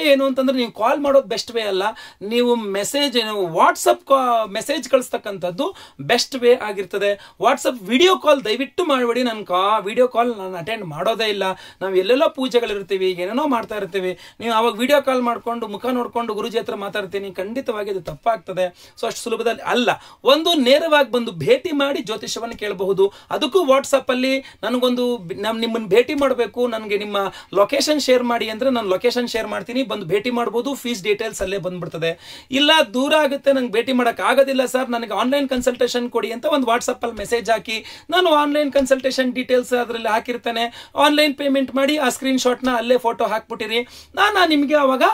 ಅಂತಂದ್ರೆ ನೀವು ಕಾಲ್ ಮಾಡೋದು ಬೆಸ್ಟ್ ವೇ ಅಲ್ಲ ನೀವು ಮೆಸೇಜ್ ವಾಟ್ಸಪ್ ಮೆಸೇಜ್ ಕಳಿಸ್ತಕ್ಕಂಥದ್ದು ಬೆಸ್ಟ್ ವೇ ಆಗಿರ್ತದೆ ವಾಟ್ಸಪ್ ವಿಡಿಯೋ ಕಾಲ್ ದಯವಿಟ್ಟು ಮಾಡಬೇಡಿ ನನ್ನ ಕಾ ವಿಡಿಯೋ ಕಾಲ್ ನಾನು ಅಟೆಂಡ್ ಮಾಡೋದೇ ಇಲ್ಲ ನಾವು ಎಲ್ಲೆಲ್ಲೋ ಪೂಜೆಗಳಿರ್ತೀವಿ ಏನೇನೋ ಮಾಡ್ತಾ ಇರ್ತೀವಿ ನೀವು ಅವಾಗ ವಿಡಿಯೋ ಕಾಲ್ ಮಾಡ್ಕೊಂಡು ಮುಖ ನೋಡ್ಕೊಂಡು ಗುರುಜಿ ಹತ್ರ ಮಾತಾಡ್ತೀನಿ ಖಂಡಿತವಾಗಿ ಅದು ತಪ್ಪಾಗ್ತದೆ ಸೊ ಅಷ್ಟು ಸುಲಭದಲ್ಲಿ ಅಲ್ಲ ಒಂದು ನೇರವಾಗಿ ಬಂದು ಭೇಟಿ ಮಾಡಿ ಜ್ಯೋತಿಷವನ್ನು ಕೇಳಬಹುದು ಅದಕ್ಕೂ ವಾಟ್ಸಪ್ ಅಲ್ಲಿ ನನಗೊಂದು ನಮ್ ನಿಮ್ಮನ್ನ ಭೇಟಿ ಮಾಡಬೇಕು ನನಗೆ ನಿಮ್ಮ ಲೊಕೇಶನ್ ಶೇರ್ ಮಾಡಿ ಅಂದ್ರೆ ನಾನು ಲೊಕೇಶನ್ ಶೇರ್ ಮಾಡ್ತೀನಿ ಬಂದು ಭೇಟಿ ಮಾಡ್ಬೋದು ಫೀಸ್ ಡೀಟೇಲ್ಸ್ ಅಲ್ಲೇ ಬಂದ್ಬಿಡ್ತದೆ ಇಲ್ಲ ದೂರ ಆಗುತ್ತೆ ನಂಗೆ ಭೇಟಿ ಮಾಡಕ್ ಆಗೋದಿಲ್ಲ ಸರ್ ನನಗೆ ಆನ್ಲೈನ್ ಕನ್ಸಲ್ಟೇಷನ್ ಕೊಡಿ ಅಂತ ಒಂದು ವಾಟ್ಸಪ್ ಅಲ್ಲಿ ಮೆಸೇಜ್ ಹಾಕಿ ನಾನು ಆನ್ಲೈನ್ ಕನ್ಸಲ್ಟೇಷನ್ ಡೀಟೇಲ್ಸ್ ಅದರಲ್ಲಿ ಹಾಕಿರ್ತೇನೆ ಆನ್ಲೈನ್ ಪೇಮೆಂಟ್ ಮಾಡಿ ಆ ಸ್ಕ್ರೀನ್ ಶಾಟ್ನ ಅಲ್ಲೇ ಫೋಟೋ ಹಾಕ್ಬಿಟ್ಟಿರಿ ನಾನು ನಿಮಗೆ ಅವಾಗ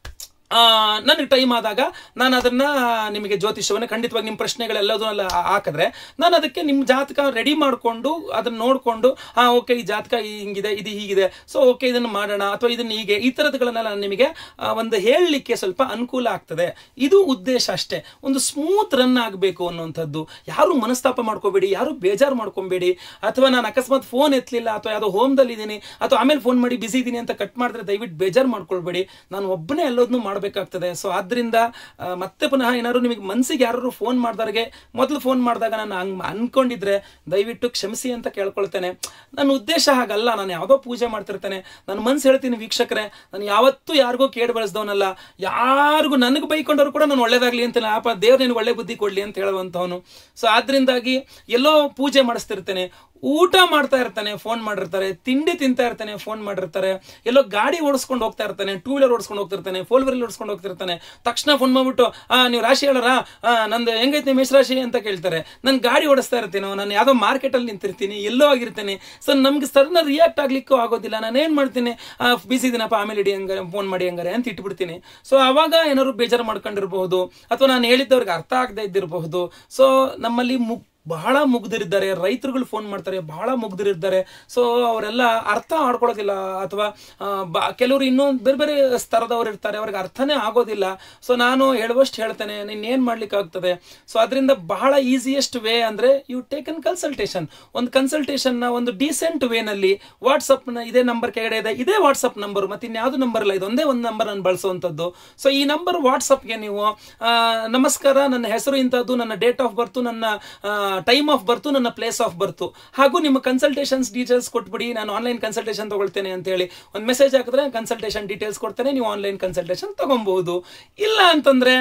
ಆ, ನನಗೆ ಟೈಮ್ ಆದಾಗ ನಾನು ಅದನ್ನ ನಿಮಗೆ ಜ್ಯೋತಿಷ್ಯವನ್ನು ಖಂಡಿತವಾಗಿ ನಿಮ್ಮ ಪ್ರಶ್ನೆಗಳೆಲ್ಲದನ್ನೆಲ್ಲ ಹಾಕಿದ್ರೆ ನಾನು ಅದಕ್ಕೆ ನಿಮ್ಮ ಜಾತಕ ರೆಡಿ ಮಾಡಿಕೊಂಡು ಅದನ್ನ ನೋಡಿಕೊಂಡು ಹಾ ಓಕೆ ಈ ಜಾತಕ ಹಿಂಗಿದೆ ಇದು ಹೀಗಿದೆ ಸೊ ಓಕೆ ಇದನ್ನು ಮಾಡೋಣ ಅಥವಾ ಇದನ್ನ ಹೀಗೆ ಈ ಥರದ್ಗಳನ್ನೆಲ್ಲ ನಾನು ನಿಮಗೆ ಆ, ಒಂದು ಹೇಳಲಿಕ್ಕೆ ಸ್ವಲ್ಪ ಅನುಕೂಲ ಆಗ್ತದೆ ಇದು ಉದ್ದೇಶ ಅಷ್ಟೇ ಒಂದು ಸ್ಮೂತ್ ರನ್ ಆಗಬೇಕು ಅನ್ನುವಂಥದ್ದು ಯಾರು ಮನಸ್ತಾಪ ಮಾಡ್ಕೋಬೇಡಿ ಯಾರು ಬೇಜಾರು ಮಾಡ್ಕೊಬೇಡಿ ಅಥವಾ ನಾನು ಅಕಸ್ಮಾತ್ ಫೋನ್ ಎತ್ತಲಿಲ್ಲ ಅಥವಾ ಯಾವುದೋ ಹೋಮ್ದಲ್ಲಿ ಇದ್ದೀನಿ ಅಥವಾ ಆಮೇಲೆ ಫೋನ್ ಮಾಡಿ ಬಿಸಿ ಇದ್ದೀನಿ ಅಂತ ಕಟ್ ಮಾಡಿದ್ರೆ ದಯವಿಟ್ಟು ಬೇಜಾರು ಮಾಡ್ಕೊಳ್ಬೇಡಿ ನಾನು ಒಬ್ಬನೇ ಎಲ್ಲದನ್ನೂ ಮಾಡಬೇಕಾಗ್ತದೆ ಸೊ ಆದ್ರಿಂದ ಆ, ಮತ್ತೆ ಪುನಃ ಏನಾದ್ರು ನಿಮಗೆ ಮನಸ್ಸಿಗೆ ಯಾರು ಫೋನ್ ಮಾಡಿದವ್ರಿಗೆ ಮೊದಲು ಫೋನ್ ಮಾಡಿದಾಗ ನಾನು ಹಂಗೆ ಅನ್ಕೊಂಡಿದ್ರೆ ದಯವಿಟ್ಟು ಕ್ಷಮಿಸಿ ಅಂತ ಕೇಳ್ಕೊಳ್ತೇನೆ ನನ್ನ ಉದ್ದೇಶ ಹಾಗಲ್ಲ ನಾನು ಯಾವುದೋ ಪೂಜೆ ಮಾಡ್ತಿರ್ತೇನೆ ನನ್ನ ಮನ್ಸು ಹೇಳ್ತೀನಿ ವೀಕ್ಷಕರೇ ನಾನು ಯಾವತ್ತೂ ಯಾರಿಗೂ ಕೇಡು ಬೆಳೆಸ್ದವನಲ್ಲ ಯಾರಿಗೂ ನನಗೆ ಬೈಕೊಂಡವ್ರು ಕೂಡ ನಾನು ಒಳ್ಳೇದಾಗ್ಲಿ ಅಂತ ಅಪ್ಪ ದೇವ್ರು ನಿನಗೆ ಒಳ್ಳೆ ಬುದ್ಧಿ ಕೊಡ್ಲಿ ಅಂತ ಹೇಳುವಂಥವನು ಸೊ ಆದ್ರಿಂದಾಗಿ ಎಲ್ಲೋ ಪೂಜೆ ಮಾಡಿಸ್ತಿರ್ತೇನೆ ಊಟ ಮಾಡ್ತಾ ಇರ್ತಾನೆ ಫೋನ್ ಮಾಡಿರ್ತಾರೆ ತಿಂಡಿ ತಿಂತಾ ಇರ್ತಾನೆ ಫೋನ್ ಮಾಡಿರ್ತಾರೆ ಎಲ್ಲೋ ಗಾಡಿ ಓಡಿಸ್ಕೊಂಡು ಹೋಗ್ತಾ ಇರ್ತಾನೆ ಟೂ ವೀಲರ್ ಓಡಿಸ್ಕೊಂಡು ಹೋಗ್ತಿರ್ತಾನೆ ಫೋರ್ ವೀಲರ್ ಓಡಿಸ್ಕೊಂಡು ಹೋಗ್ತಿರ್ತಾನೆ ತಕ್ಷಣ ಫೋನ್ ಮಾಡ್ಬಿಟ್ಟು ಆ ನೀವು ರಾಶಿ ಹೇಳರ ನಂದು ಹೆಂಗೈತೆ ಮೇಷರಾಶಿ ಅಂತ ಕೇಳ್ತಾರೆ ನಾನು ಗಾಡಿ ಓಡಿಸ್ತಾ ಇರ್ತೀನೋ ನಾನು ಯಾವುದೋ ಮಾರ್ಕೆಟಲ್ಲಿ ನಿಂತಿರ್ತೀನಿ ಎಲ್ಲೋ ಆಗಿರ್ತೀನಿ ಸೊ ನಮ್ಗೆ ಸಡನ್ ರಿಯಾಕ್ಟ್ ಆಗ್ಲಿಕ್ಕೂ ಆಗೋದಿಲ್ಲ ನಾನು ಏನು ಮಾಡ್ತೀನಿ ಬಿಸಿ ದಿನಪ್ಪ ಆಮೇಲೆ ಇಡಿ ಹಂಗಾರೆ ಫೋನ್ ಮಾಡಿ ಹಂಗಾರೆ ಅಂತ ಇಟ್ಬಿಡ್ತೀನಿ ಸೊ ಅವಾಗ ಏನಾದ್ರು ಬೇಜಾರು ಮಾಡ್ಕೊಂಡಿರ್ಬಹುದು ಅಥವಾ ನಾನು ಹೇಳಿದ್ದವ್ರಿಗೆ ಅರ್ಥ ಆಗದೆ ಇದ್ದಿರಬಹುದು ಸೊ ನಮ್ಮಲ್ಲಿ ಮುಗ್ ಬಹಳ ಮುಗ್ಧರಿದ್ದಾರೆ ರೈತರುಗಳು ಫೋನ್ ಮಾಡ್ತಾರೆ ಬಹಳ ಮುಗ್ಧರಿದ್ದಾರೆ ಸೊ ಅವರೆಲ್ಲ ಅರ್ಥ ಮಾಡ್ಕೊಳ್ಳೋದಿಲ್ಲ ಅಥವಾ ಆ, ಬ- ಕೆಲವರು ಇನ್ನೂ ಬೇರೆ ಬೇರೆ ಸ್ತರದವ್ರು ಇರ್ತಾರೆ ಅವ್ರಿಗೆ ಅರ್ಥನೇ ಆಗೋದಿಲ್ಲ ಸೊ ನಾನು ಹೇಳುವಷ್ಟು ಹೇಳ್ತೇನೆ ನೀನೇನು ಮಾಡ್ಲಿಕ್ಕೆ ಆಗ್ತದೆ ಸೊ ಅದರಿಂದ ಬಹಳ ಈಸಿಯೆಸ್ಟ್ ವೇ ಅಂದ್ರೆ ಯು ಟೇಕ್ ಅನ್ ಕನ್ಸಲ್ಟೇಷನ್ ಒಂದು ಕನ್ಸಲ್ಟೇಷನ್ನ ಒಂದು ಡೀಸೆಂಟ್ ವೇನಲ್ಲಿ ವಾಟ್ಸಪ್ನ ಇದೇ ನಂಬರ್ ಕೆಳಗಡೆ ಇದೆ ಇದೇ ವಾಟ್ಸಪ್ ನಂಬರ್ ಮತ್ತೆ ಇನ್ಯಾವುದು ನಂಬರ್ ಇಲ್ಲ ಇದೊಂದೇ ಒಂದು ನಂಬರ್ ನಾನು ಬಳಸುವಂಥದ್ದು ಸೊ ಈ ನಂಬರ್ ವಾಟ್ಸಪ್ಗೆ ನೀವು ಆ, ನಮಸ್ಕಾರ ನನ್ನ ಹೆಸರು ಇಂಥದ್ದು ನನ್ನ ಡೇಟ್ ಆಫ್ ಬರ್ತು ನನ್ನ ಟೈಮ್ ಆಫ್ ಬರ್ತು ನನ್ನ ಪ್ಲೇಸ್ ಆಫ್ ಬರ್ತು ಹಾಗೂ ನಿಮ್ಮ ಕನ್ಸಲ್ಟೇಷನ್ಸ್ ಡೀಟೇಲ್ಸ್ ಕೊಟ್ಬಿಡಿ ನಾನು ಆನ್ಲೈನ್ ಕನ್ಸಲ್ಟೇಷನ್ ತಗೊಳ್ತೇನೆ ಅಂತ ಹೇಳಿ ಒಂದು ಮೆಸೇಜ್ ಹಾಕಿದ್ರೆ ಕನ್ಸಲ್ಟೇಷನ್ ಡೀಟೇಲ್ಸ್ ಕೊಡ್ತೇನೆ ನೀವು ಆನ್ಲೈನ್ ಕನ್ಸಲ್ಟೇಷನ್ ತಗೊಬಹುದು ಇಲ್ಲ ಅಂತಂದ್ರೆ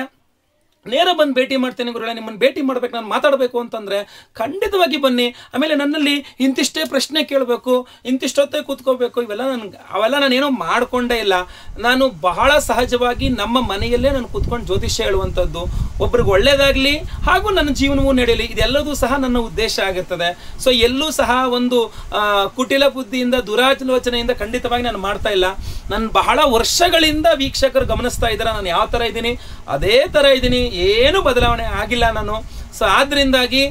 ನೇರ ಬಂದು ಭೇಟಿ ಮಾಡ್ತೇನೆ ಗುರುಗಳೇ ನಿಮ್ಮನ್ನು ಭೇಟಿ ಮಾಡ್ಬೇಕು ನಾನು ಮಾತಾಡಬೇಕು ಅಂತಂದ್ರೆ ಖಂಡಿತವಾಗಿ ಬನ್ನಿ ಆಮೇಲೆ ನನ್ನಲ್ಲಿ ಇಂತಿಷ್ಟೇ ಪ್ರಶ್ನೆ ಕೇಳಬೇಕು ಇಂತಿಷ್ಟೊತ್ತೇ ಕೂತ್ಕೋಬೇಕು ಇವೆಲ್ಲ ನನ್ಗೆ ಅವೆಲ್ಲ ನಾನೇನೋ ಮಾಡ್ಕೊಂಡೇ ಇಲ್ಲ ನಾನು ಬಹಳ ಸಹಜವಾಗಿ ನಮ್ಮ ಮನೆಯಲ್ಲೇ ನಾನು ಕೂತ್ಕೊಂಡು ಜ್ಯೋತಿಷ್ಯ ಹೇಳುವಂಥದ್ದು ಒಬ್ರಿಗೆ ಒಳ್ಳೇದಾಗ್ಲಿ ಹಾಗೂ ನನ್ನ ಜೀವನವೂ ನಡೆಯಲಿ ಇದೆಲ್ಲದೂ ಸಹ ನನ್ನ ಉದ್ದೇಶ ಆಗಿರ್ತದೆ ಸೊ ಎಲ್ಲೂ ಸಹ ಒಂದು ಆ, ಕುಟಿಲ ಬುದ್ಧಿಯಿಂದ ದುರಾಲೋಚನೆಯಿಂದ ಖಂಡಿತವಾಗಿ ನಾನು ಮಾಡ್ತಾ ಇಲ್ಲ ನಾನು ಬಹಳ ವರ್ಷಗಳಿಂದ ವೀಕ್ಷಕರು ಗಮನಿಸ್ತಾ ಇದ್ದಾರೆ ನಾನು ಯಾವ ಥರ ಇದ್ದೀನಿ ಅದೇ ಥರ ಇದ್ದೀನಿ ಏನು ಬದಲಾವಣೆ ಆಗಿಲ್ಲ ನಾನು ಸೊ ಆದ್ರಿಂದಾಗಿ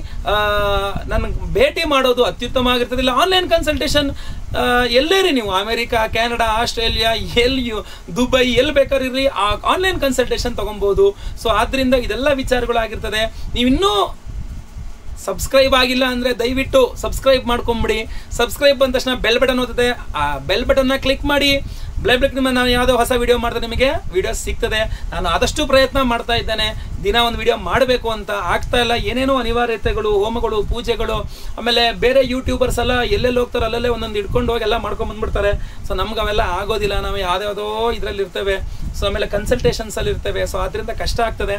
ನನಗೆ ಭೇಟಿ ಮಾಡೋದು ಅತ್ಯುತ್ತಮ ಆಗಿರ್ತದಿಲ್ಲ ಆನ್ಲೈನ್ ಕನ್ಸಲ್ಟೇಷನ್ ಎಲ್ಲೇರಿ ನೀವು ಅಮೆರಿಕ ಕೆನಡಾ ಆಸ್ಟ್ರೇಲಿಯಾ ಎಲ್ಲಿ ದುಬೈ ಎಲ್ಲಿ ಬೇಕಾದ್ರೂ ಇರ್ರಿ ಆ ಆನ್ಲೈನ್ ಕನ್ಸಲ್ಟೇಷನ್ ತಗೊಬೋದು ಸೊ ಆದ್ರಿಂದ ಇದೆಲ್ಲ ವಿಚಾರಗಳಾಗಿರ್ತದೆ ನೀವಿನ್ನೂ ಸಬ್ಸ್ಕ್ರೈಬ್ ಆಗಿಲ್ಲ ಅಂದ್ರೆ ದಯವಿಟ್ಟು ಸಬ್ಸ್ಕ್ರೈಬ್ ಮಾಡ್ಕೊಂಬಿಡಿ ಸಬ್ಸ್ಕ್ರೈಬ್ ಬಂದ ತಕ್ಷಣ ಬೆಲ್ ಬಟನ್ ಓದ್ತದೆ ಆ ಬೆಲ್ ಬಟನ್ನ ಕ್ಲಿಕ್ ಮಾಡಿ ಬೆಲ್ ಬಟನ್ ಮೇಲೆ ನಾನು ಯಾವುದೋ ಹೊಸ ವಿಡಿಯೋ ಮಾಡಿದ್ರೆ ನಿಮಗೆ ವಿಡಿಯೋ ಸಿಗ್ತದೆ ನಾನು ಆದಷ್ಟು ಪ್ರಯತ್ನ ಮಾಡ್ತಾ ಇದ್ದೇನೆ ದಿನ ಒಂದು ವಿಡಿಯೋ ಮಾಡಬೇಕು ಅಂತ ಆಗ್ತಾ ಇಲ್ಲ ಏನೇನೋ ಅನಿವಾರ್ಯತೆಗಳು ಹೋಮಗಳು ಪೂಜೆಗಳು ಆಮೇಲೆ ಬೇರೆ ಯೂಟ್ಯೂಬರ್ಸ್ ಎಲ್ಲ ಎಲ್ಲೆಲ್ಲಿ ಹೋಗ್ತಾರೆ ಅಲ್ಲಲ್ಲೇ ಒಂದೊಂದು ಇಟ್ಕೊಂಡು ಹೋಗಿ ಎಲ್ಲ ಮಾಡ್ಕೊಂಡ್ ಬಂದ್ಬಿಡ್ತಾರೆ ಸೊ ನಮ್ಗೆ ಅವೆಲ್ಲ ಆಗೋದಿಲ್ಲ ನಾವು ಯಾವ್ದ್ಯಾವುದೋ ಇದರಲ್ಲಿ ಇರ್ತೇವೆ ಸೊ ಆಮೇಲೆ ಕನ್ಸಲ್ಟೇಷನ್ಸ್ ಅಲ್ಲಿ ಇರ್ತೇವೆ ಸೊ ಅದರಿಂದ ಕಷ್ಟ ಆಗ್ತದೆ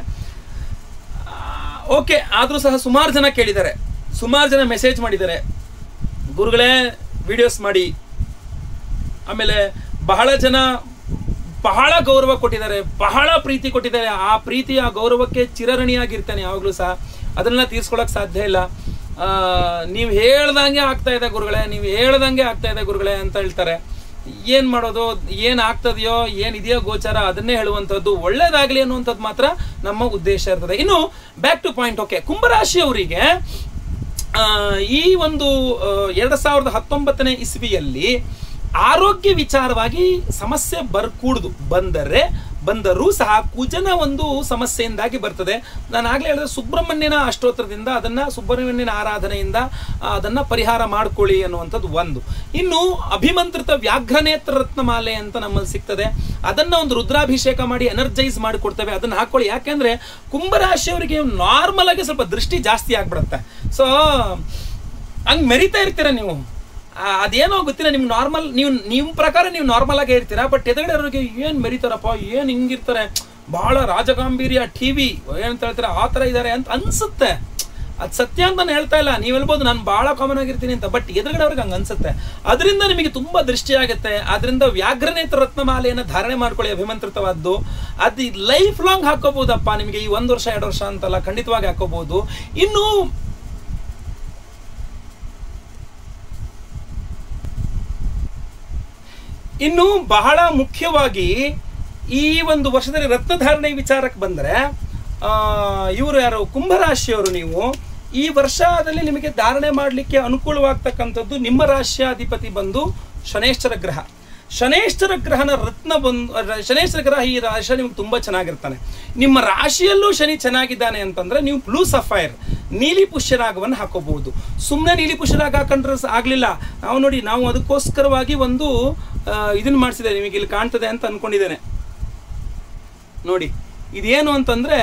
ಓಕೆ ಆದರೂ ಸಹ ಸುಮಾರು ಜನ ಕೇಳಿದ್ದಾರೆ ಸುಮಾರು ಜನ ಮೆಸೇಜ್ ಮಾಡಿದ್ದಾರೆ ಗುರುಗಳೇ ವಿಡಿಯೋಸ್ ಮಾಡಿ ಆಮೇಲೆ ಬಹಳ ಜನ ಬಹಳ ಗೌರವ ಕೊಟ್ಟಿದ್ದಾರೆ ಬಹಳ ಪ್ರೀತಿ ಕೊಟ್ಟಿದ್ದಾರೆ ಆ ಪ್ರೀತಿ ಆ ಗೌರವಕ್ಕೆ ಚಿರಋಣಿಯಾಗಿರ್ತಾನೆ ಯಾವಾಗಲೂ ಸಹ ಅದನ್ನ ತೀರ್ಸ್ಕೊಳಕ್ ಸಾಧ್ಯ ಇಲ್ಲ ನೀವು ಹೇಳ್ದಂಗೆ ಆಗ್ತಾ ಇದೆ ಗುರುಗಳೇ ನೀವು ಹೇಳ್ದಂಗೆ ಆಗ್ತಾ ಇದೆ ಗುರುಗಳೇ ಅಂತ ಹೇಳ್ತಾರೆ ಏನ್ ಮಾಡೋದು ಏನ್ ಆಗ್ತದೆಯೋ ಏನ್ ಇದೆಯೋ ಗೋಚಾರ ಅದನ್ನೇ ಹೇಳುವಂಥದ್ದು ಒಳ್ಳೇದಾಗ್ಲಿ ಅನ್ನುವಂಥದ್ದು ಮಾತ್ರ ನಮ್ಮ ಉದ್ದೇಶ ಇರ್ತದೆ ಇನ್ನು ಬ್ಯಾಕ್ ಟು ಪಾಯಿಂಟ್ ಓಕೆ ಕುಂಭರಾಶಿಯವರಿಗೆ ಆ, ಈ ಒಂದು ಎರಡ್ ಸಾವಿರದ ಹತ್ತೊಂಬತ್ತನೇ ಇಸ್ವಿಯಲ್ಲಿ ಆರೋಗ್ಯ ವಿಚಾರವಾಗಿ ಸಮಸ್ಯೆ ಬರ್ಕೂಡ್ದು ಬಂದರೆ ಬಂದರೂ ಸಹ ಕುಜನ ಒಂದು ಸಮಸ್ಯೆಯಿಂದಾಗಿ ಬರ್ತದೆ ನಾನು ಆಗ್ಲೇ ಹೇಳಿದ್ರೆ ಸುಬ್ರಹ್ಮಣ್ಯನ ಅಷ್ಟೋತ್ತರದಿಂದ ಅದನ್ನ ಸುಬ್ರಹ್ಮಣ್ಯನ ಆರಾಧನೆಯಿಂದ ಆ, ಅದನ್ನ ಪರಿಹಾರ ಮಾಡ್ಕೊಳ್ಳಿ ಅನ್ನುವಂಥದ್ದು ಒಂದು ಇನ್ನು ಅಭಿಮಂತ್ರಿತ ವ್ಯಾಘ್ರನೇತ್ರ ರತ್ನಮಾಲೆ ಅಂತ ನಮ್ಮಲ್ಲಿ ಸಿಗ್ತದೆ ಅದನ್ನ ಒಂದು ರುದ್ರಾಭಿಷೇಕ ಮಾಡಿ ಎನರ್ಜೈಸ್ ಮಾಡಿಕೊಡ್ತೇವೆ ಅದನ್ನ ಹಾಕೊಳ್ಳಿ ಯಾಕೆಂದ್ರೆ ಕುಂಭರಾಶಿಯವರಿಗೆ ನಾರ್ಮಲ್ ಆಗಿ ಸ್ವಲ್ಪ ದೃಷ್ಟಿ ಜಾಸ್ತಿ ಆಗ್ಬಿಡುತ್ತೆ ಸೊ ಹಂಗ್ ಮೆರಿತಾ ಇರ್ತೀರ ನೀವು ಆ, ಅದೇನೋ ಗೊತ್ತಿಲ್ಲ ನಿಮ್ಗೆ ನಾರ್ಮಲ್ ನೀವು ನಿಮ್ಮ ಪ್ರಕಾರ ನೀವು ನಾರ್ಮಲ್ ಆಗೇ ಇರ್ತೀರಾ ಬಟ್ ಎದುರುಗಡೆ ಅವ್ರಿಗೆ ಏನ್ ಮೆರಿತಾರಪ್ಪ ಏನ್ ಹಿಂಗಿರ್ತಾರೆ ಬಹಳ ರಾಜಗಾಂಭೀರ್ಯ ಟಿವಿ ಏನಂತ ಹೇಳ್ತಾರೆ ಆ ಥರ ಇದ್ದಾರೆ ಅಂತ ಅನ್ಸುತ್ತೆ ಅದು ಸತ್ಯ ಅಂತ ನಾನು ಹೇಳ್ತಾ ಇಲ್ಲ ನೀವು ಹೇಳ್ಬೋದು ನಾನು ಬಹಳ ಕಾಮನ್ ಆಗಿರ್ತೀನಿ ಅಂತ ಬಟ್ ಎದುರುಗಡೆ ಅವ್ರಿಗೆ ಹಂಗೆ ಅನ್ಸುತ್ತೆ ಅದರಿಂದ ನಿಮಗೆ ತುಂಬಾ ದೃಷ್ಟಿ ಆಗುತ್ತೆ ಅದರಿಂದ ವ್ಯಾಘ್ರನೇತ್ರ ರತ್ನಮಾಲೆಯನ್ನು ಧಾರಣೆ ಮಾಡ್ಕೊಳ್ಳಿ ಅಭಿಮಂತ್ರಿತವಾದ್ದು ಅದು ಲೈಫ್ ಲಾಂಗ್ ಹಾಕೋಬಹುದಪ್ಪ ನಿಮಗೆ ಈ ಒಂದು ವರ್ಷ ಎರಡು ವರ್ಷ ಅಂತಲ್ಲ ಖಂಡಿತವಾಗಿ ಹಾಕೋಬಹುದು ಇನ್ನು ಇನ್ನು ಬಹಳ ಮುಖ್ಯವಾಗಿ ಈ ಒಂದು ವರ್ಷದಲ್ಲಿ ರತ್ನಧಾರಣೆ ವಿಚಾರಕ್ಕೆ ಬಂದರೆ ಇವರು ಯಾರು ಕುಂಭರಾಶಿಯವರು ನೀವು ಈ ವರ್ಷದಲ್ಲಿ ನಿಮಗೆ ಧಾರಣೆ ಮಾಡಲಿಕ್ಕೆ ಅನುಕೂಲವಾಗ್ತಕ್ಕಂಥದ್ದು ನಿಮ್ಮ ರಾಶ್ಯಾಧಿಪತಿ ಬಂದು ಶನೇಶ್ವರ ಗ್ರಹ ಶನೇಶ್ವರ ಗ್ರಹನ ರತ್ನ ಬಂದು ರ- ಶನೇಶ್ವರ ಗ್ರಹ ಈ ರಾಶಿ ನಿಮ್ಗೆ ತುಂಬ ಚೆನ್ನಾಗಿರ್ತಾನೆ ನಿಮ್ಮ ರಾಶಿಯಲ್ಲೂ ಶನಿ ಚೆನ್ನಾಗಿದ್ದಾನೆ ಅಂತಂದ್ರೆ ನೀವು ಬ್ಲೂ ಸಫೈರ್ ನೀಲಿ ಪುಷ್ಯರಾಗವನ್ನು ಹಾಕೋಬಹುದು ಸುಮ್ಮನೆ ನೀಲಿ ಪುಷ್ಯರಾಗ ಹಾಕೊಂಡ್ರೆ ಸ- ಆಗ್ಲಿಲ್ಲ ನಾವು ನೋಡಿ ನಾವು ಅದಕ್ಕೋಸ್ಕರವಾಗಿ ಒಂದು ಆ, ಇದನ್ನ ಮಾಡಿಸಿದೆ ನಿಮಗೆ ಇಲ್ಲಿ ಕಾಣ್ತದೆ ಅಂತ ಅನ್ಕೊಂಡಿದ್ದೇನೆ ನೋಡಿ ಇದೇನು ಅಂತಂದ್ರೆ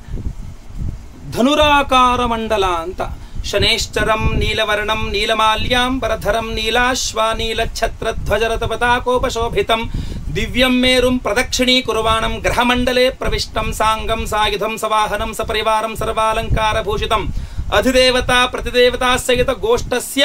ಧನುರಾಕಾರ ಮಂಡಲ ಅಂತ ಶನೇಶ್ಚರಂ ನೀಲವರ್ಣಂ ನೀಲಮಾಲ್ಯಾಂಬರಧರಂ ನೀಲಾಶ್ವ ನೀಲಛತ್ರ ಧ್ವಜರತ ಪತಾಕೋಪಶೋಭಿತಂ ದಿವ್ಯಂ ಮೇರುಂ ಪ್ರದಕ್ಷಿಣೀ ಕುರ್ವಾಣಂ ಗ್ರಹಮಂಡಲೆ ಪ್ರವಿಷ್ಟಂ ಸಾಂಗಂ ಸಾಯುಧಂ ಸವಾಹನಂ ಸಪರಿವಾರಂ ಸರ್ವಾಲಂಕಾರ ಭೂಷಿತಂ ಅಧಿದೇವತಾ ಪ್ರತಿದೇವತಾ ಸಹಿತ ಗೋಷ್ಠಸ್ಯ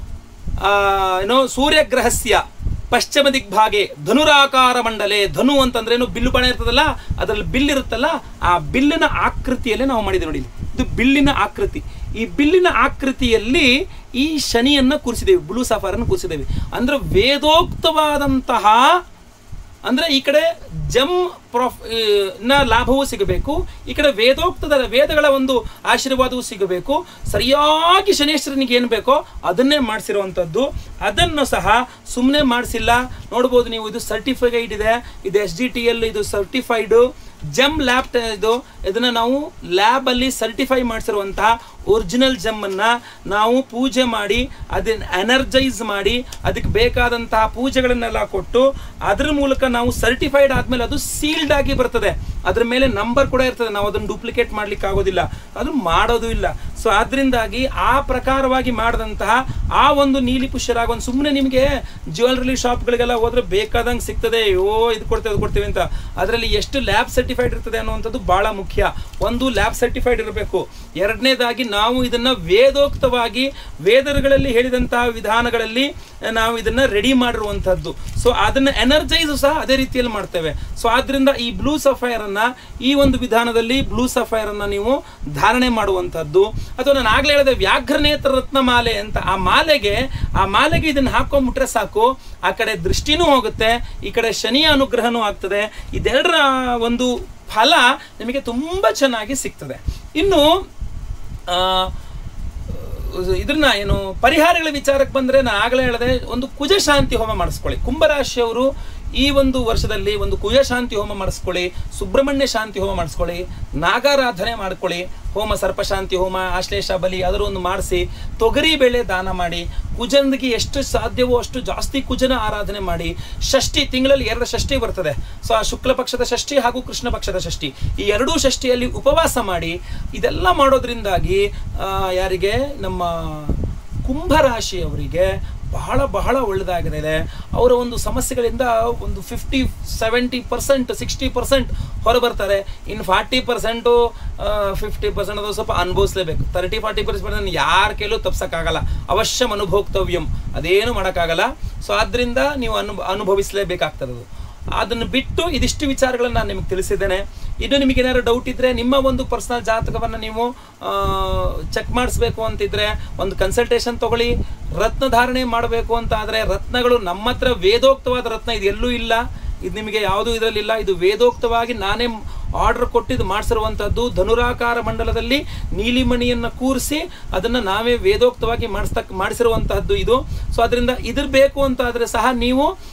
ಆ, ಏನು ಸೂರ್ಯಗ್ರಹಸ್ಯ ಪಶ್ಚಿಮ ದಿಗ್ಭಾಗೆ ಧನುರಾಕಾರ ಮಂಡಲೆ ಧನು ಅಂತಂದ್ರೇನು ಬಿಲ್ಲು ಬಾಣ ಇರ್ತದಲ್ಲ ಅದರಲ್ಲಿ ಬಿಲ್ ಇರುತ್ತಲ್ಲ ಆ ಬಿಲ್ಲಿನ ಆಕೃತಿಯಲ್ಲೇ ನಾವು ಮಾಡಿದ್ದೇವೆ ನೋಡಿ ಇಲ್ಲಿ. ಇದು ಬಿಲ್ಲಿನ ಆಕೃತಿ ಈ ಬಿಲ್ಲಿನ ಆಕೃತಿಯಲ್ಲಿ ಈ ಶನಿಯನ್ನ ಕೂರಿಸಿದ್ದೇವೆ ಬ್ಲೂ ಸಫಾರನ್ನು ಕೂರಿಸಿದ್ದೇವೆ ಅಂದ್ರೆ ವೇದೋಕ್ತವಾದಂತಹ ಅಂದ್ರೆ ಈ ಕಡೆ ಜಮ್ ಪ್ರಾಫ್ ಆ, ನ ಲಾಭವೂ ಸಿಗಬೇಕು ಈ ಕಡೆ ವೇದೋಕ್ತದ ವೇದಗಳ ಒಂದು ಆಶೀರ್ವಾದವೂ ಸಿಗಬೇಕು ಸರಿಯಾಗಿ ಶನೇಶ್ವರನಿಗೆ ಏನು ಬೇಕೋ ಅದನ್ನೇ ಮಾಡಿಸಿರುವಂಥದ್ದು ಅದನ್ನು ಸಹ ಸುಮ್ಮನೆ ಮಾಡಿಸಿಲ್ಲ ನೋಡ್ಬೋದು ನೀವು ಇದು ಸರ್ಟಿಫೈಡ್ ಇದೆ ಇದು ಎಸ್ ಡಿ ಟಿ ಎಲ್ ಇದು ಸರ್ಟಿಫೈಡು ಜಮ್ ಲ್ಯಾಬ್ ಇದು ಇದನ್ನ ನಾವು ಲ್ಯಾಬ್ ಅಲ್ಲಿ ಸರ್ಟಿಫೈ ಮಾಡಿಸಿರುವಂತಹ ಒರಿಜಿನಲ್ ಜಮ್ ಅನ್ನ ನಾವು ಪೂಜೆ ಮಾಡಿ ಅದನ್ನ ಎನರ್ಜೈಸ್ ಮಾಡಿ ಅದಕ್ಕೆ ಬೇಕಾದಂತಹ ಪೂಜೆಗಳನ್ನೆಲ್ಲ ಕೊಟ್ಟು ಅದ್ರ ಮೂಲಕ ನಾವು ಸರ್ಟಿಫೈಡ್ ಆದ್ಮೇಲೆ ಅದು ಸೀಲ್ಡ್ ಆಗಿ ಬರ್ತದೆ ಅದ್ರ ಮೇಲೆ ನಂಬರ್ ಕೂಡ ಇರ್ತದೆ ನಾವು ಅದನ್ನು ಡೂಪ್ಲಿಕೇಟ್ ಮಾಡ್ಲಿಕ್ಕೆ ಆಗೋದಿಲ್ಲ ಅದು ಮಾಡೋದು ಇಲ್ಲ ಸೊ ಆದ್ರಿಂದಾಗಿ ಆ ಪ್ರಕಾರವಾಗಿ ಮಾಡಿದಂತಹ ಆ ಒಂದು ನೀಲಿ ಪುಷ್ಯರಾಗ ಒಂದು ಸುಮ್ಮನೆ ನಿಮಗೆ ಜ್ಯುವೆಲ್ರಿ ಶಾಪ್ಗಳಿಗೆಲ್ಲ ಹೋದ್ರೆ ಬೇಕಾದಂಗೆ ಸಿಗ್ತದೆ ಅಯ್ಯೋ ಇದು ಕೊಡ್ತೇವೆ ಅದು ಕೊಡ್ತೇವೆ ಅಂತ ಅದರಲ್ಲಿ ಎಷ್ಟು ಲ್ಯಾಬ್ ಸರ್ಟಿಫೈಡ್ ಇರ್ತದೆ ಅನ್ನುವಂಥದ್ದು ಬಹಳ ಮುಖ್ಯ ಒಂದು ಲ್ಯಾಬ್ ಸರ್ಟಿಫೈಡ್ ಇರಬೇಕು ಎರಡನೇದಾಗಿ ನಾವು ಇದನ್ನ ವೇದೋಕ್ತವಾಗಿ ವೇದಗಳಲ್ಲಿ ಹೇಳಿದಂತಹ ವಿಧಾನಗಳಲ್ಲಿ ನಾವು ಇದನ್ನ ರೆಡಿ ಮಾಡಿರುವಂಥದ್ದು ಸೊ ಅದನ್ನ ಎನರ್ಜೈಸ್ ಸಹ ಅದೇ ರೀತಿಯಲ್ಲಿ ಮಾಡ್ತೇವೆ ಸೊ ಆದ್ರಿಂದ ಈ ಬ್ಲೂ ಸಫೈರ್ ಅನ್ನ ಈ ಒಂದು ವಿಧಾನದಲ್ಲಿ ಬ್ಲೂ ಸಫೈರ್ ಅನ್ನ ನೀವು ಧಾರಣೆ ಮಾಡುವಂಥದ್ದು ಅಥವಾ ನಾನು ಆಗ್ಲೇ ಹೇಳಿದೆ ವ್ಯಾಘ್ರನೇತ್ರ ರತ್ನ ಮಾಲೆ ಅಂತ ಆ ಮಾಲೆಗೆ ಆ ಮಾಲೆಗೆ ಇದನ್ನ ಹಾಕೊಂಡ್ಬಿಟ್ರೆ ಸಾಕು ಆ ಕಡೆ ದೃಷ್ಟಿನೂ ಹೋಗುತ್ತೆ ಈ ಕಡೆ ಶನಿಯ ಅನುಗ್ರಹನೂ ಆಗ್ತದೆ ಇದೆರಡರ ಒಂದು ಫಲ ನಿಮಗೆ ತುಂಬಾ ಚೆನ್ನಾಗಿ ಸಿಗ್ತದೆ ಇನ್ನು ಆ, ಇದನ್ನ ಏನು ಪರಿಹಾರಗಳ ವಿಚಾರಕ್ಕೆ ಬಂದ್ರೆ ನಾನು ಆಗಲೇ ಹೇಳಿದೆ ಒಂದು ಕುಜ ಶಾಂತಿ ಹೋಮ ಮಾಡಿಸ್ಕೊಳ್ಳಿ ಕುಂಭರಾಶಿಯವರು ಈ ಒಂದು ವರ್ಷದಲ್ಲಿ ಒಂದು ಕುಜ ಶಾಂತಿ ಹೋಮ ಮಾಡಿಸ್ಕೊಳ್ಳಿ ಸುಬ್ರಹ್ಮಣ್ಯ ಶಾಂತಿ ಹೋಮ ಮಾಡಿಸ್ಕೊಳ್ಳಿ ನಾಗಾರಾಧನೆ ಮಾಡ್ಕೊಳ್ಳಿ ಹೋಮ ಸರ್ಪಶಾಂತಿ ಹೋಮ ಆಶ್ಲೇಷ ಬಲಿ ಅದರ ಒಂದು ಮಾಡಿಸಿ ತೊಗರಿ ಬೇಳೆ ದಾನ ಮಾಡಿ ಕುಜನಿಗೆ ಎಷ್ಟು ಸಾಧ್ಯವೋ ಅಷ್ಟು ಜಾಸ್ತಿ ಕುಜನ ಆರಾಧನೆ ಮಾಡಿ ಷಷ್ಠಿ ತಿಂಗಳಲ್ಲಿ ಎರಡು ಷಷ್ಠಿ ಬರ್ತದೆ ಸೊ ಆ ಶುಕ್ಲ ಪಕ್ಷದ ಷಷ್ಠಿ ಹಾಗೂ ಕೃಷ್ಣ ಪಕ್ಷದ ಷಷ್ಠಿ ಈ ಎರಡೂ ಷಷ್ಠಿಯಲ್ಲಿ ಉಪವಾಸ ಮಾಡಿ ಇದೆಲ್ಲ ಮಾಡೋದ್ರಿಂದಾಗಿ ಆ, ಯಾರಿಗೆ ನಮ್ಮ ಕುಂಭರಾಶಿಯವರಿಗೆ ಬಹಳ ಬಹಳ ಒಳ್ಳೆಯದಾಗಿದೆ ಅವರ ಒಂದು ಸಮಸ್ಯೆಗಳಿಂದ ಒಂದು fifty seventy percent sixty percent ಹೊರಬರ್ತಾರೆ ಇನ್ನು ಫಾರ್ಟಿ ಪರ್ಸೆಂಟು ಫಿಫ್ಟಿ ಪರ್ಸೆಂಟ್ ಅದು ಸ್ವಲ್ಪ ಅನುಭವಿಸ್ಲೇಬೇಕು ತರ್ಟಿ ಫಾರ್ಟಿ ಪರ್ಸೆಂಟ್ ಯಾರ ಕೈಲೂ ತಪ್ಸಕ್ಕಾಗಲ್ಲ ಅವಶ್ಯಂ ಅನುಭೋಕ್ತವ್ಯಂ ಅದೇನು ಮಾಡೋಕ್ಕಾಗಲ್ಲ ಸೊ ಆದ್ದರಿಂದ ನೀವು ಅನು ಅನುಭವಿಸಲೇಬೇಕಾಗ್ತದೆ ಅದು ಅದನ್ನು ಬಿಟ್ಟು ಇದಿಷ್ಟು ವಿಚಾರಗಳನ್ನು ನಾನು ನಿಮಗೆ ತಿಳಿಸಿದ್ದೇನೆ ಇನ್ನು ನಿಮಗೆ ಏನಾದ್ರು ಡೌಟ್ ಇದ್ರೆ ನಿಮ್ಮ ಒಂದು ಪರ್ಸನಲ್ ಜಾತಕವನ್ನು ನೀವು ಚೆಕ್ ಮಾಡಿಸ್ಬೇಕು ಅಂತಿದ್ರೆ ಒಂದು ಕನ್ಸಲ್ಟೇಷನ್ ತಗೊಳ್ಳಿ ರತ್ನ ಧಾರಣೆ ಮಾಡಬೇಕು ಅಂತ ಆದರೆ ರತ್ನಗಳು ನಮ್ಮ ಹತ್ರ ವೇದೋಕ್ತವಾದ ರತ್ನ ಇದು ಎಲ್ಲೂ ಇಲ್ಲ ಇದು ನಿಮಗೆ ಯಾವುದೂ ಇದರಲ್ಲಿಲ್ಲ ಇದು ವೇದೋಕ್ತವಾಗಿ ನಾನೇ ಆರ್ಡರ್ ಕೊಟ್ಟಿದ್ದು ಮಾಡಿಸಿರುವಂಥದ್ದು ಧನುರಾಕಾರ ಮಂಡಲದಲ್ಲಿ ನೀಲಿಮಣಿಯನ್ನು ಕೂರಿಸಿ ಅದನ್ನು ನಾವೇ ವೇದೋಕ್ತವಾಗಿ ಮಾಡಿಸ್ತಕ್ ಮಾಡಿಸಿರುವಂತಹದ್ದು ಇದು ಸೊ ಅದರಿಂದ ಇದ್ರ ಬೇಕು ಅಂತ ಆದರೆ ಸಹ ನೀವು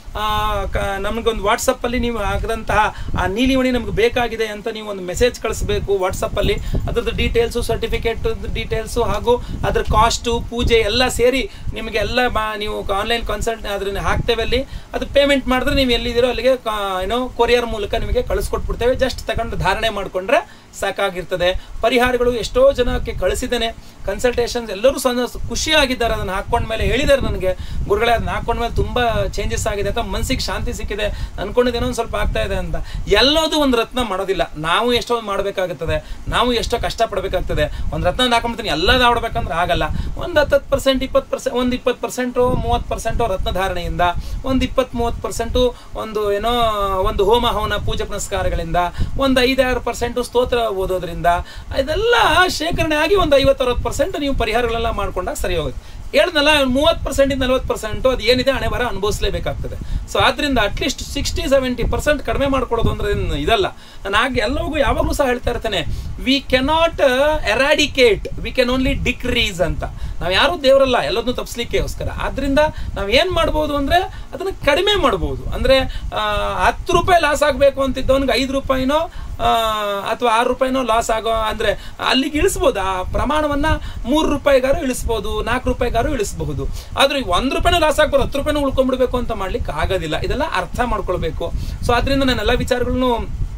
ನಮಗೊಂದು ವಾಟ್ಸಪ್ಪಲ್ಲಿ ನೀವು ಹಾಕಿದಂತಹ ಆ ನೀಲಿಮಣಿ ನಮ್ಗೆ ಬೇಕಾಗಿದೆ ಅಂತ ನೀವು ಒಂದು ಮೆಸೇಜ್ ಕಳಿಸ್ಬೇಕು ವಾಟ್ಸಪ್ಪಲ್ಲಿ ಅದ್ರದ್ದು ಡೀಟೇಲ್ಸು ಸರ್ಟಿಫಿಕೇಟ್ ಡೀಟೇಲ್ಸು ಹಾಗೂ ಅದ್ರ ಕಾಸ್ಟು ಪೂಜೆ ಎಲ್ಲ ಸೇರಿ ನಿಮಗೆ ಎಲ್ಲ ಮಾ ನೀವು ಆನ್ಲೈನ್ ಕನ್ಸಲ್ಟ್ ಅದನ್ನ ಹಾಕ್ತೇವೆ ಅಲ್ಲಿ ಅದು ಪೇಮೆಂಟ್ ಮಾಡಿದ್ರೆ ನೀವು ಎಲ್ಲಿದ್ದೀರೋ ಅಲ್ಲಿಗೆ ಕಾ- ಏನೋ ಕೊರಿಯರ್ ಮೂಲಕ ನಿಮಗೆ ಕಳಿಸ್ಕೊಟ್ಬಿಡ್ತೇವೆ ಜಸ್ಟ್ ತಗೊಂಡು ಧಾರಣೆ ಮಾಡಿಕೊಂಡ್ರೆ ಸಾಕಾಗಿರ್ತದೆ ಪರಿಹಾರಗಳು ಎಷ್ಟೋ ಜನಕ್ಕೆ ಕಳಿಸಿದ್ದೇನೆ ಕನ್ಸಲ್ಟೇಷನ್ಸ್ ಎಲ್ಲರೂ ಸಣ್ಣ ಖುಷಿಯಾಗಿದ್ದಾರೆ ಅದನ್ನು ಹಾಕೊಂಡ್ಮೇಲೆ ಹೇಳಿದ್ದಾರೆ ನನಗೆ ಗುರುಗಳೇ ಅದನ್ನ ಹಾಕೊಂಡ್ಮೇಲೆ ತುಂಬಾ ಚೇಂಜಸ್ ಆಗಿದೆ ಅಥವಾ ಮನಸ್ಸಿಗೆ ಶಾಂತಿ ಸಿಕ್ಕಿದೆ ಅನ್ಕೊಂಡಿದ್ದೇನೋ ಒಂದು ಸ್ವಲ್ಪ ಆಗ್ತಾ ಇದೆ ಅಂತ ಎಲ್ಲೋದು ಒಂದು ರತ್ನ ಮಾಡೋದಿಲ್ಲ ನಾವು ಎಷ್ಟೋ ಮಾಡಬೇಕಾಗುತ್ತದೆ ನಾವು ಎಷ್ಟೋ ಕಷ್ಟಪಡಬೇಕಾಗ್ತದೆ ಒಂದು ರತ್ನ ಹಾಕೊಂಡ್ಬಿಡ್ತೀನಿ ಎಲ್ಲದ ಆಡ್ಬೇಕಂದ್ರೆ ಆಗಲ್ಲ ಒಂದು ಹತ್ತತ್ತು ಪರ್ಸೆಂಟ್ ಇಪ್ಪತ್ತು ಪರ್ಸೆಂಟ್ ಒಂದು ಇಪ್ಪತ್ತು ಪರ್ಸೆಂಟು ಮೂವತ್ತು ಪರ್ಸೆಂಟು ರತ್ನ ಧಾರಣೆಯಿಂದ ಒಂದು ಇಪ್ಪತ್ತು ಮೂವತ್ತು ಪರ್ಸೆಂಟು ಒಂದು ಏನೋ ಒಂದು ಹೋಮ ಹವನ ಪೂಜೆ ಪುನಸ್ಕಾರಗಳಿಂದ ಒಂದು ಐದಾರು ಪರ್ಸೆಂಟು ಸ್ತೋತ್ರ ಓದೋದ್ರಿಂದ ಇದೆಲ್ಲ ಶೇಖರಣೆ ಆಗಿ ಒಂದು ಐವತ್ತು ಅರವತ್ತು ಪರ್ಸೆಂಟ್ ನೀವು ಪರಿಹಾರಗಳೆಲ್ಲ ಮಾಡ್ಕೊಂಡಾಗ ಸರಿ ಹೋಗುತ್ತೆ ಹೇಳ್ದಲ್ಲ ಮೂವತ್ತು ಪರ್ಸೆಂಟಿಂದ ನಲ್ವತ್ತು ಪರ್ಸೆಂಟು ಅದು ಏನಿದೆ ಹಣೆ ಬರ ಅನುಭವಿಸಲೇಬೇಕಾಗ್ತದೆ ಸೊ ಆದ್ರಿಂದ ಅಟ್ಲೀಸ್ಟ್ ಸಿಕ್ಸ್ಟಿ ಸೆವೆಂಟಿ ಪರ್ಸೆಂಟ್ ಕಡಿಮೆ ಮಾಡ್ಕೊಳ್ಳೋದು ಅಂದ್ರೆ ಏನು ಇದಲ್ಲ ನಾನು ಆಗ ಎಲ್ಲರಿಗೂ ಯಾವಾಗಲೂ ಸಹ ಹೇಳ್ತಾ ಇರ್ತೇನೆ we cannot eradicate we can only decrease ಅಂತ ನಾವು ಯಾರು ದೇವರಲ್ಲ ಎಲ್ಲದನ್ನು ತಪ್ಪಿಸ್ಲಿಕ್ಕೆಗೋಸ್ಕರ ಆದ್ರಿಂದ ನಾವು ಏನು ಮಾಡ್ಬೋದು ಅಂದ್ರೆ ಅದನ್ನ ಕಡಿಮೆ ಮಾಡ್ಬೋದು ಅಂದ್ರೆ ಆ, ಹತ್ತು ರೂಪಾಯಿ ಲಾಸ್ ಆಗಬೇಕು ಅಂತಿದ್ದವನಿಗೆ ಐದು ರೂಪಾಯಿನೋ ಅಥವಾ ಆರು ರೂಪಾಯಿನೋ ಲಾಸ್ ಆಗೋ ಅಂದ್ರೆ ಅಲ್ಲಿಗೆ ಇಳಿಸ್ಬೋದು ಆ ಪ್ರಮಾಣವನ್ನ ಮೂರು ರೂಪಾಯಿಗಾರು ಇಳಿಸ್ಬೋದು ನಾಲ್ಕು ರೂಪಾಯಿಗಾರು ಇಳಿಸಬಹುದು ಆದ್ರೆ ಈಗ ಒಂದು ರೂಪಾಯಿನೂ ಲಾಸ್ ಆಗ್ಬೋದು ಹತ್ತು ರೂಪಾಯಿನೂ ಉಳ್ಕೊಂಡ್ಬಿಡ್ಬೇಕು ಅಂತ ಮಾಡ್ಲಿಕ್ಕೆ ಆಗೋದಿಲ್ಲ ಇದೆಲ್ಲ ಅರ್ಥ ಮಾಡ್ಕೊಳ್ಬೇಕು ಸೊ ಅದರಿಂದ ನಾನು ಎಲ್ಲ ವಿಚಾರಗಳನ್ನು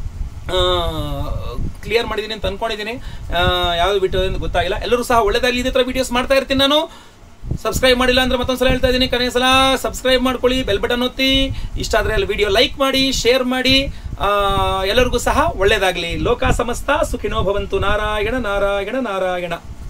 ಕ್ಲಿಯರ್ ಮಾಡಿದ್ದೀನಿ ಅಂತ ಅನ್ಕೊಂಡಿದ್ದೀನಿ ಯಾವ್ದು ಬಿಟ್ಟು ಅಂತ ಗೊತ್ತಾಗಿಲ್ಲ ಎಲ್ಲರೂ ಸಹ ಒಳ್ಳೆದಾಗಲಿ ಇದೇ ಥರ ವಿಡಿಯೋಸ್ ಮಾಡ್ತಾ ಇರ್ತೀನಿ ನಾನು ಸಬ್ಸ್ಕ್ರೈಬ್ ಮಾಡಿಲ್ಲ ಅಂದ್ರೆ ಮತ್ತೊಂದ್ಸಲ ಹೇಳ್ತಾ ಇದ್ದೀನಿ ಕೊನೆಯ ಸಲ ಸಬ್ಸ್ಕ್ರೈಬ್ ಮಾಡ್ಕೊಳ್ಳಿ ಬೆಲ್ ಬಟನ್ ಒತ್ತಿ ಇಷ್ಟ ಆದ್ರೆ ಅಲ್ಲಿ ವಿಡಿಯೋ ಲೈಕ್ ಮಾಡಿ ಶೇರ್ ಮಾಡಿ ಆ, ಎಲ್ಲರಿಗೂ ಸಹ ಒಳ್ಳೇದಾಗ್ಲಿ ಲೋಕ ಸಮಸ್ತ ಸುಖಿನೋ ಭವಂತು ನಾರಾಯಣ ನಾರಾಯಣ ನಾರಾಯಣ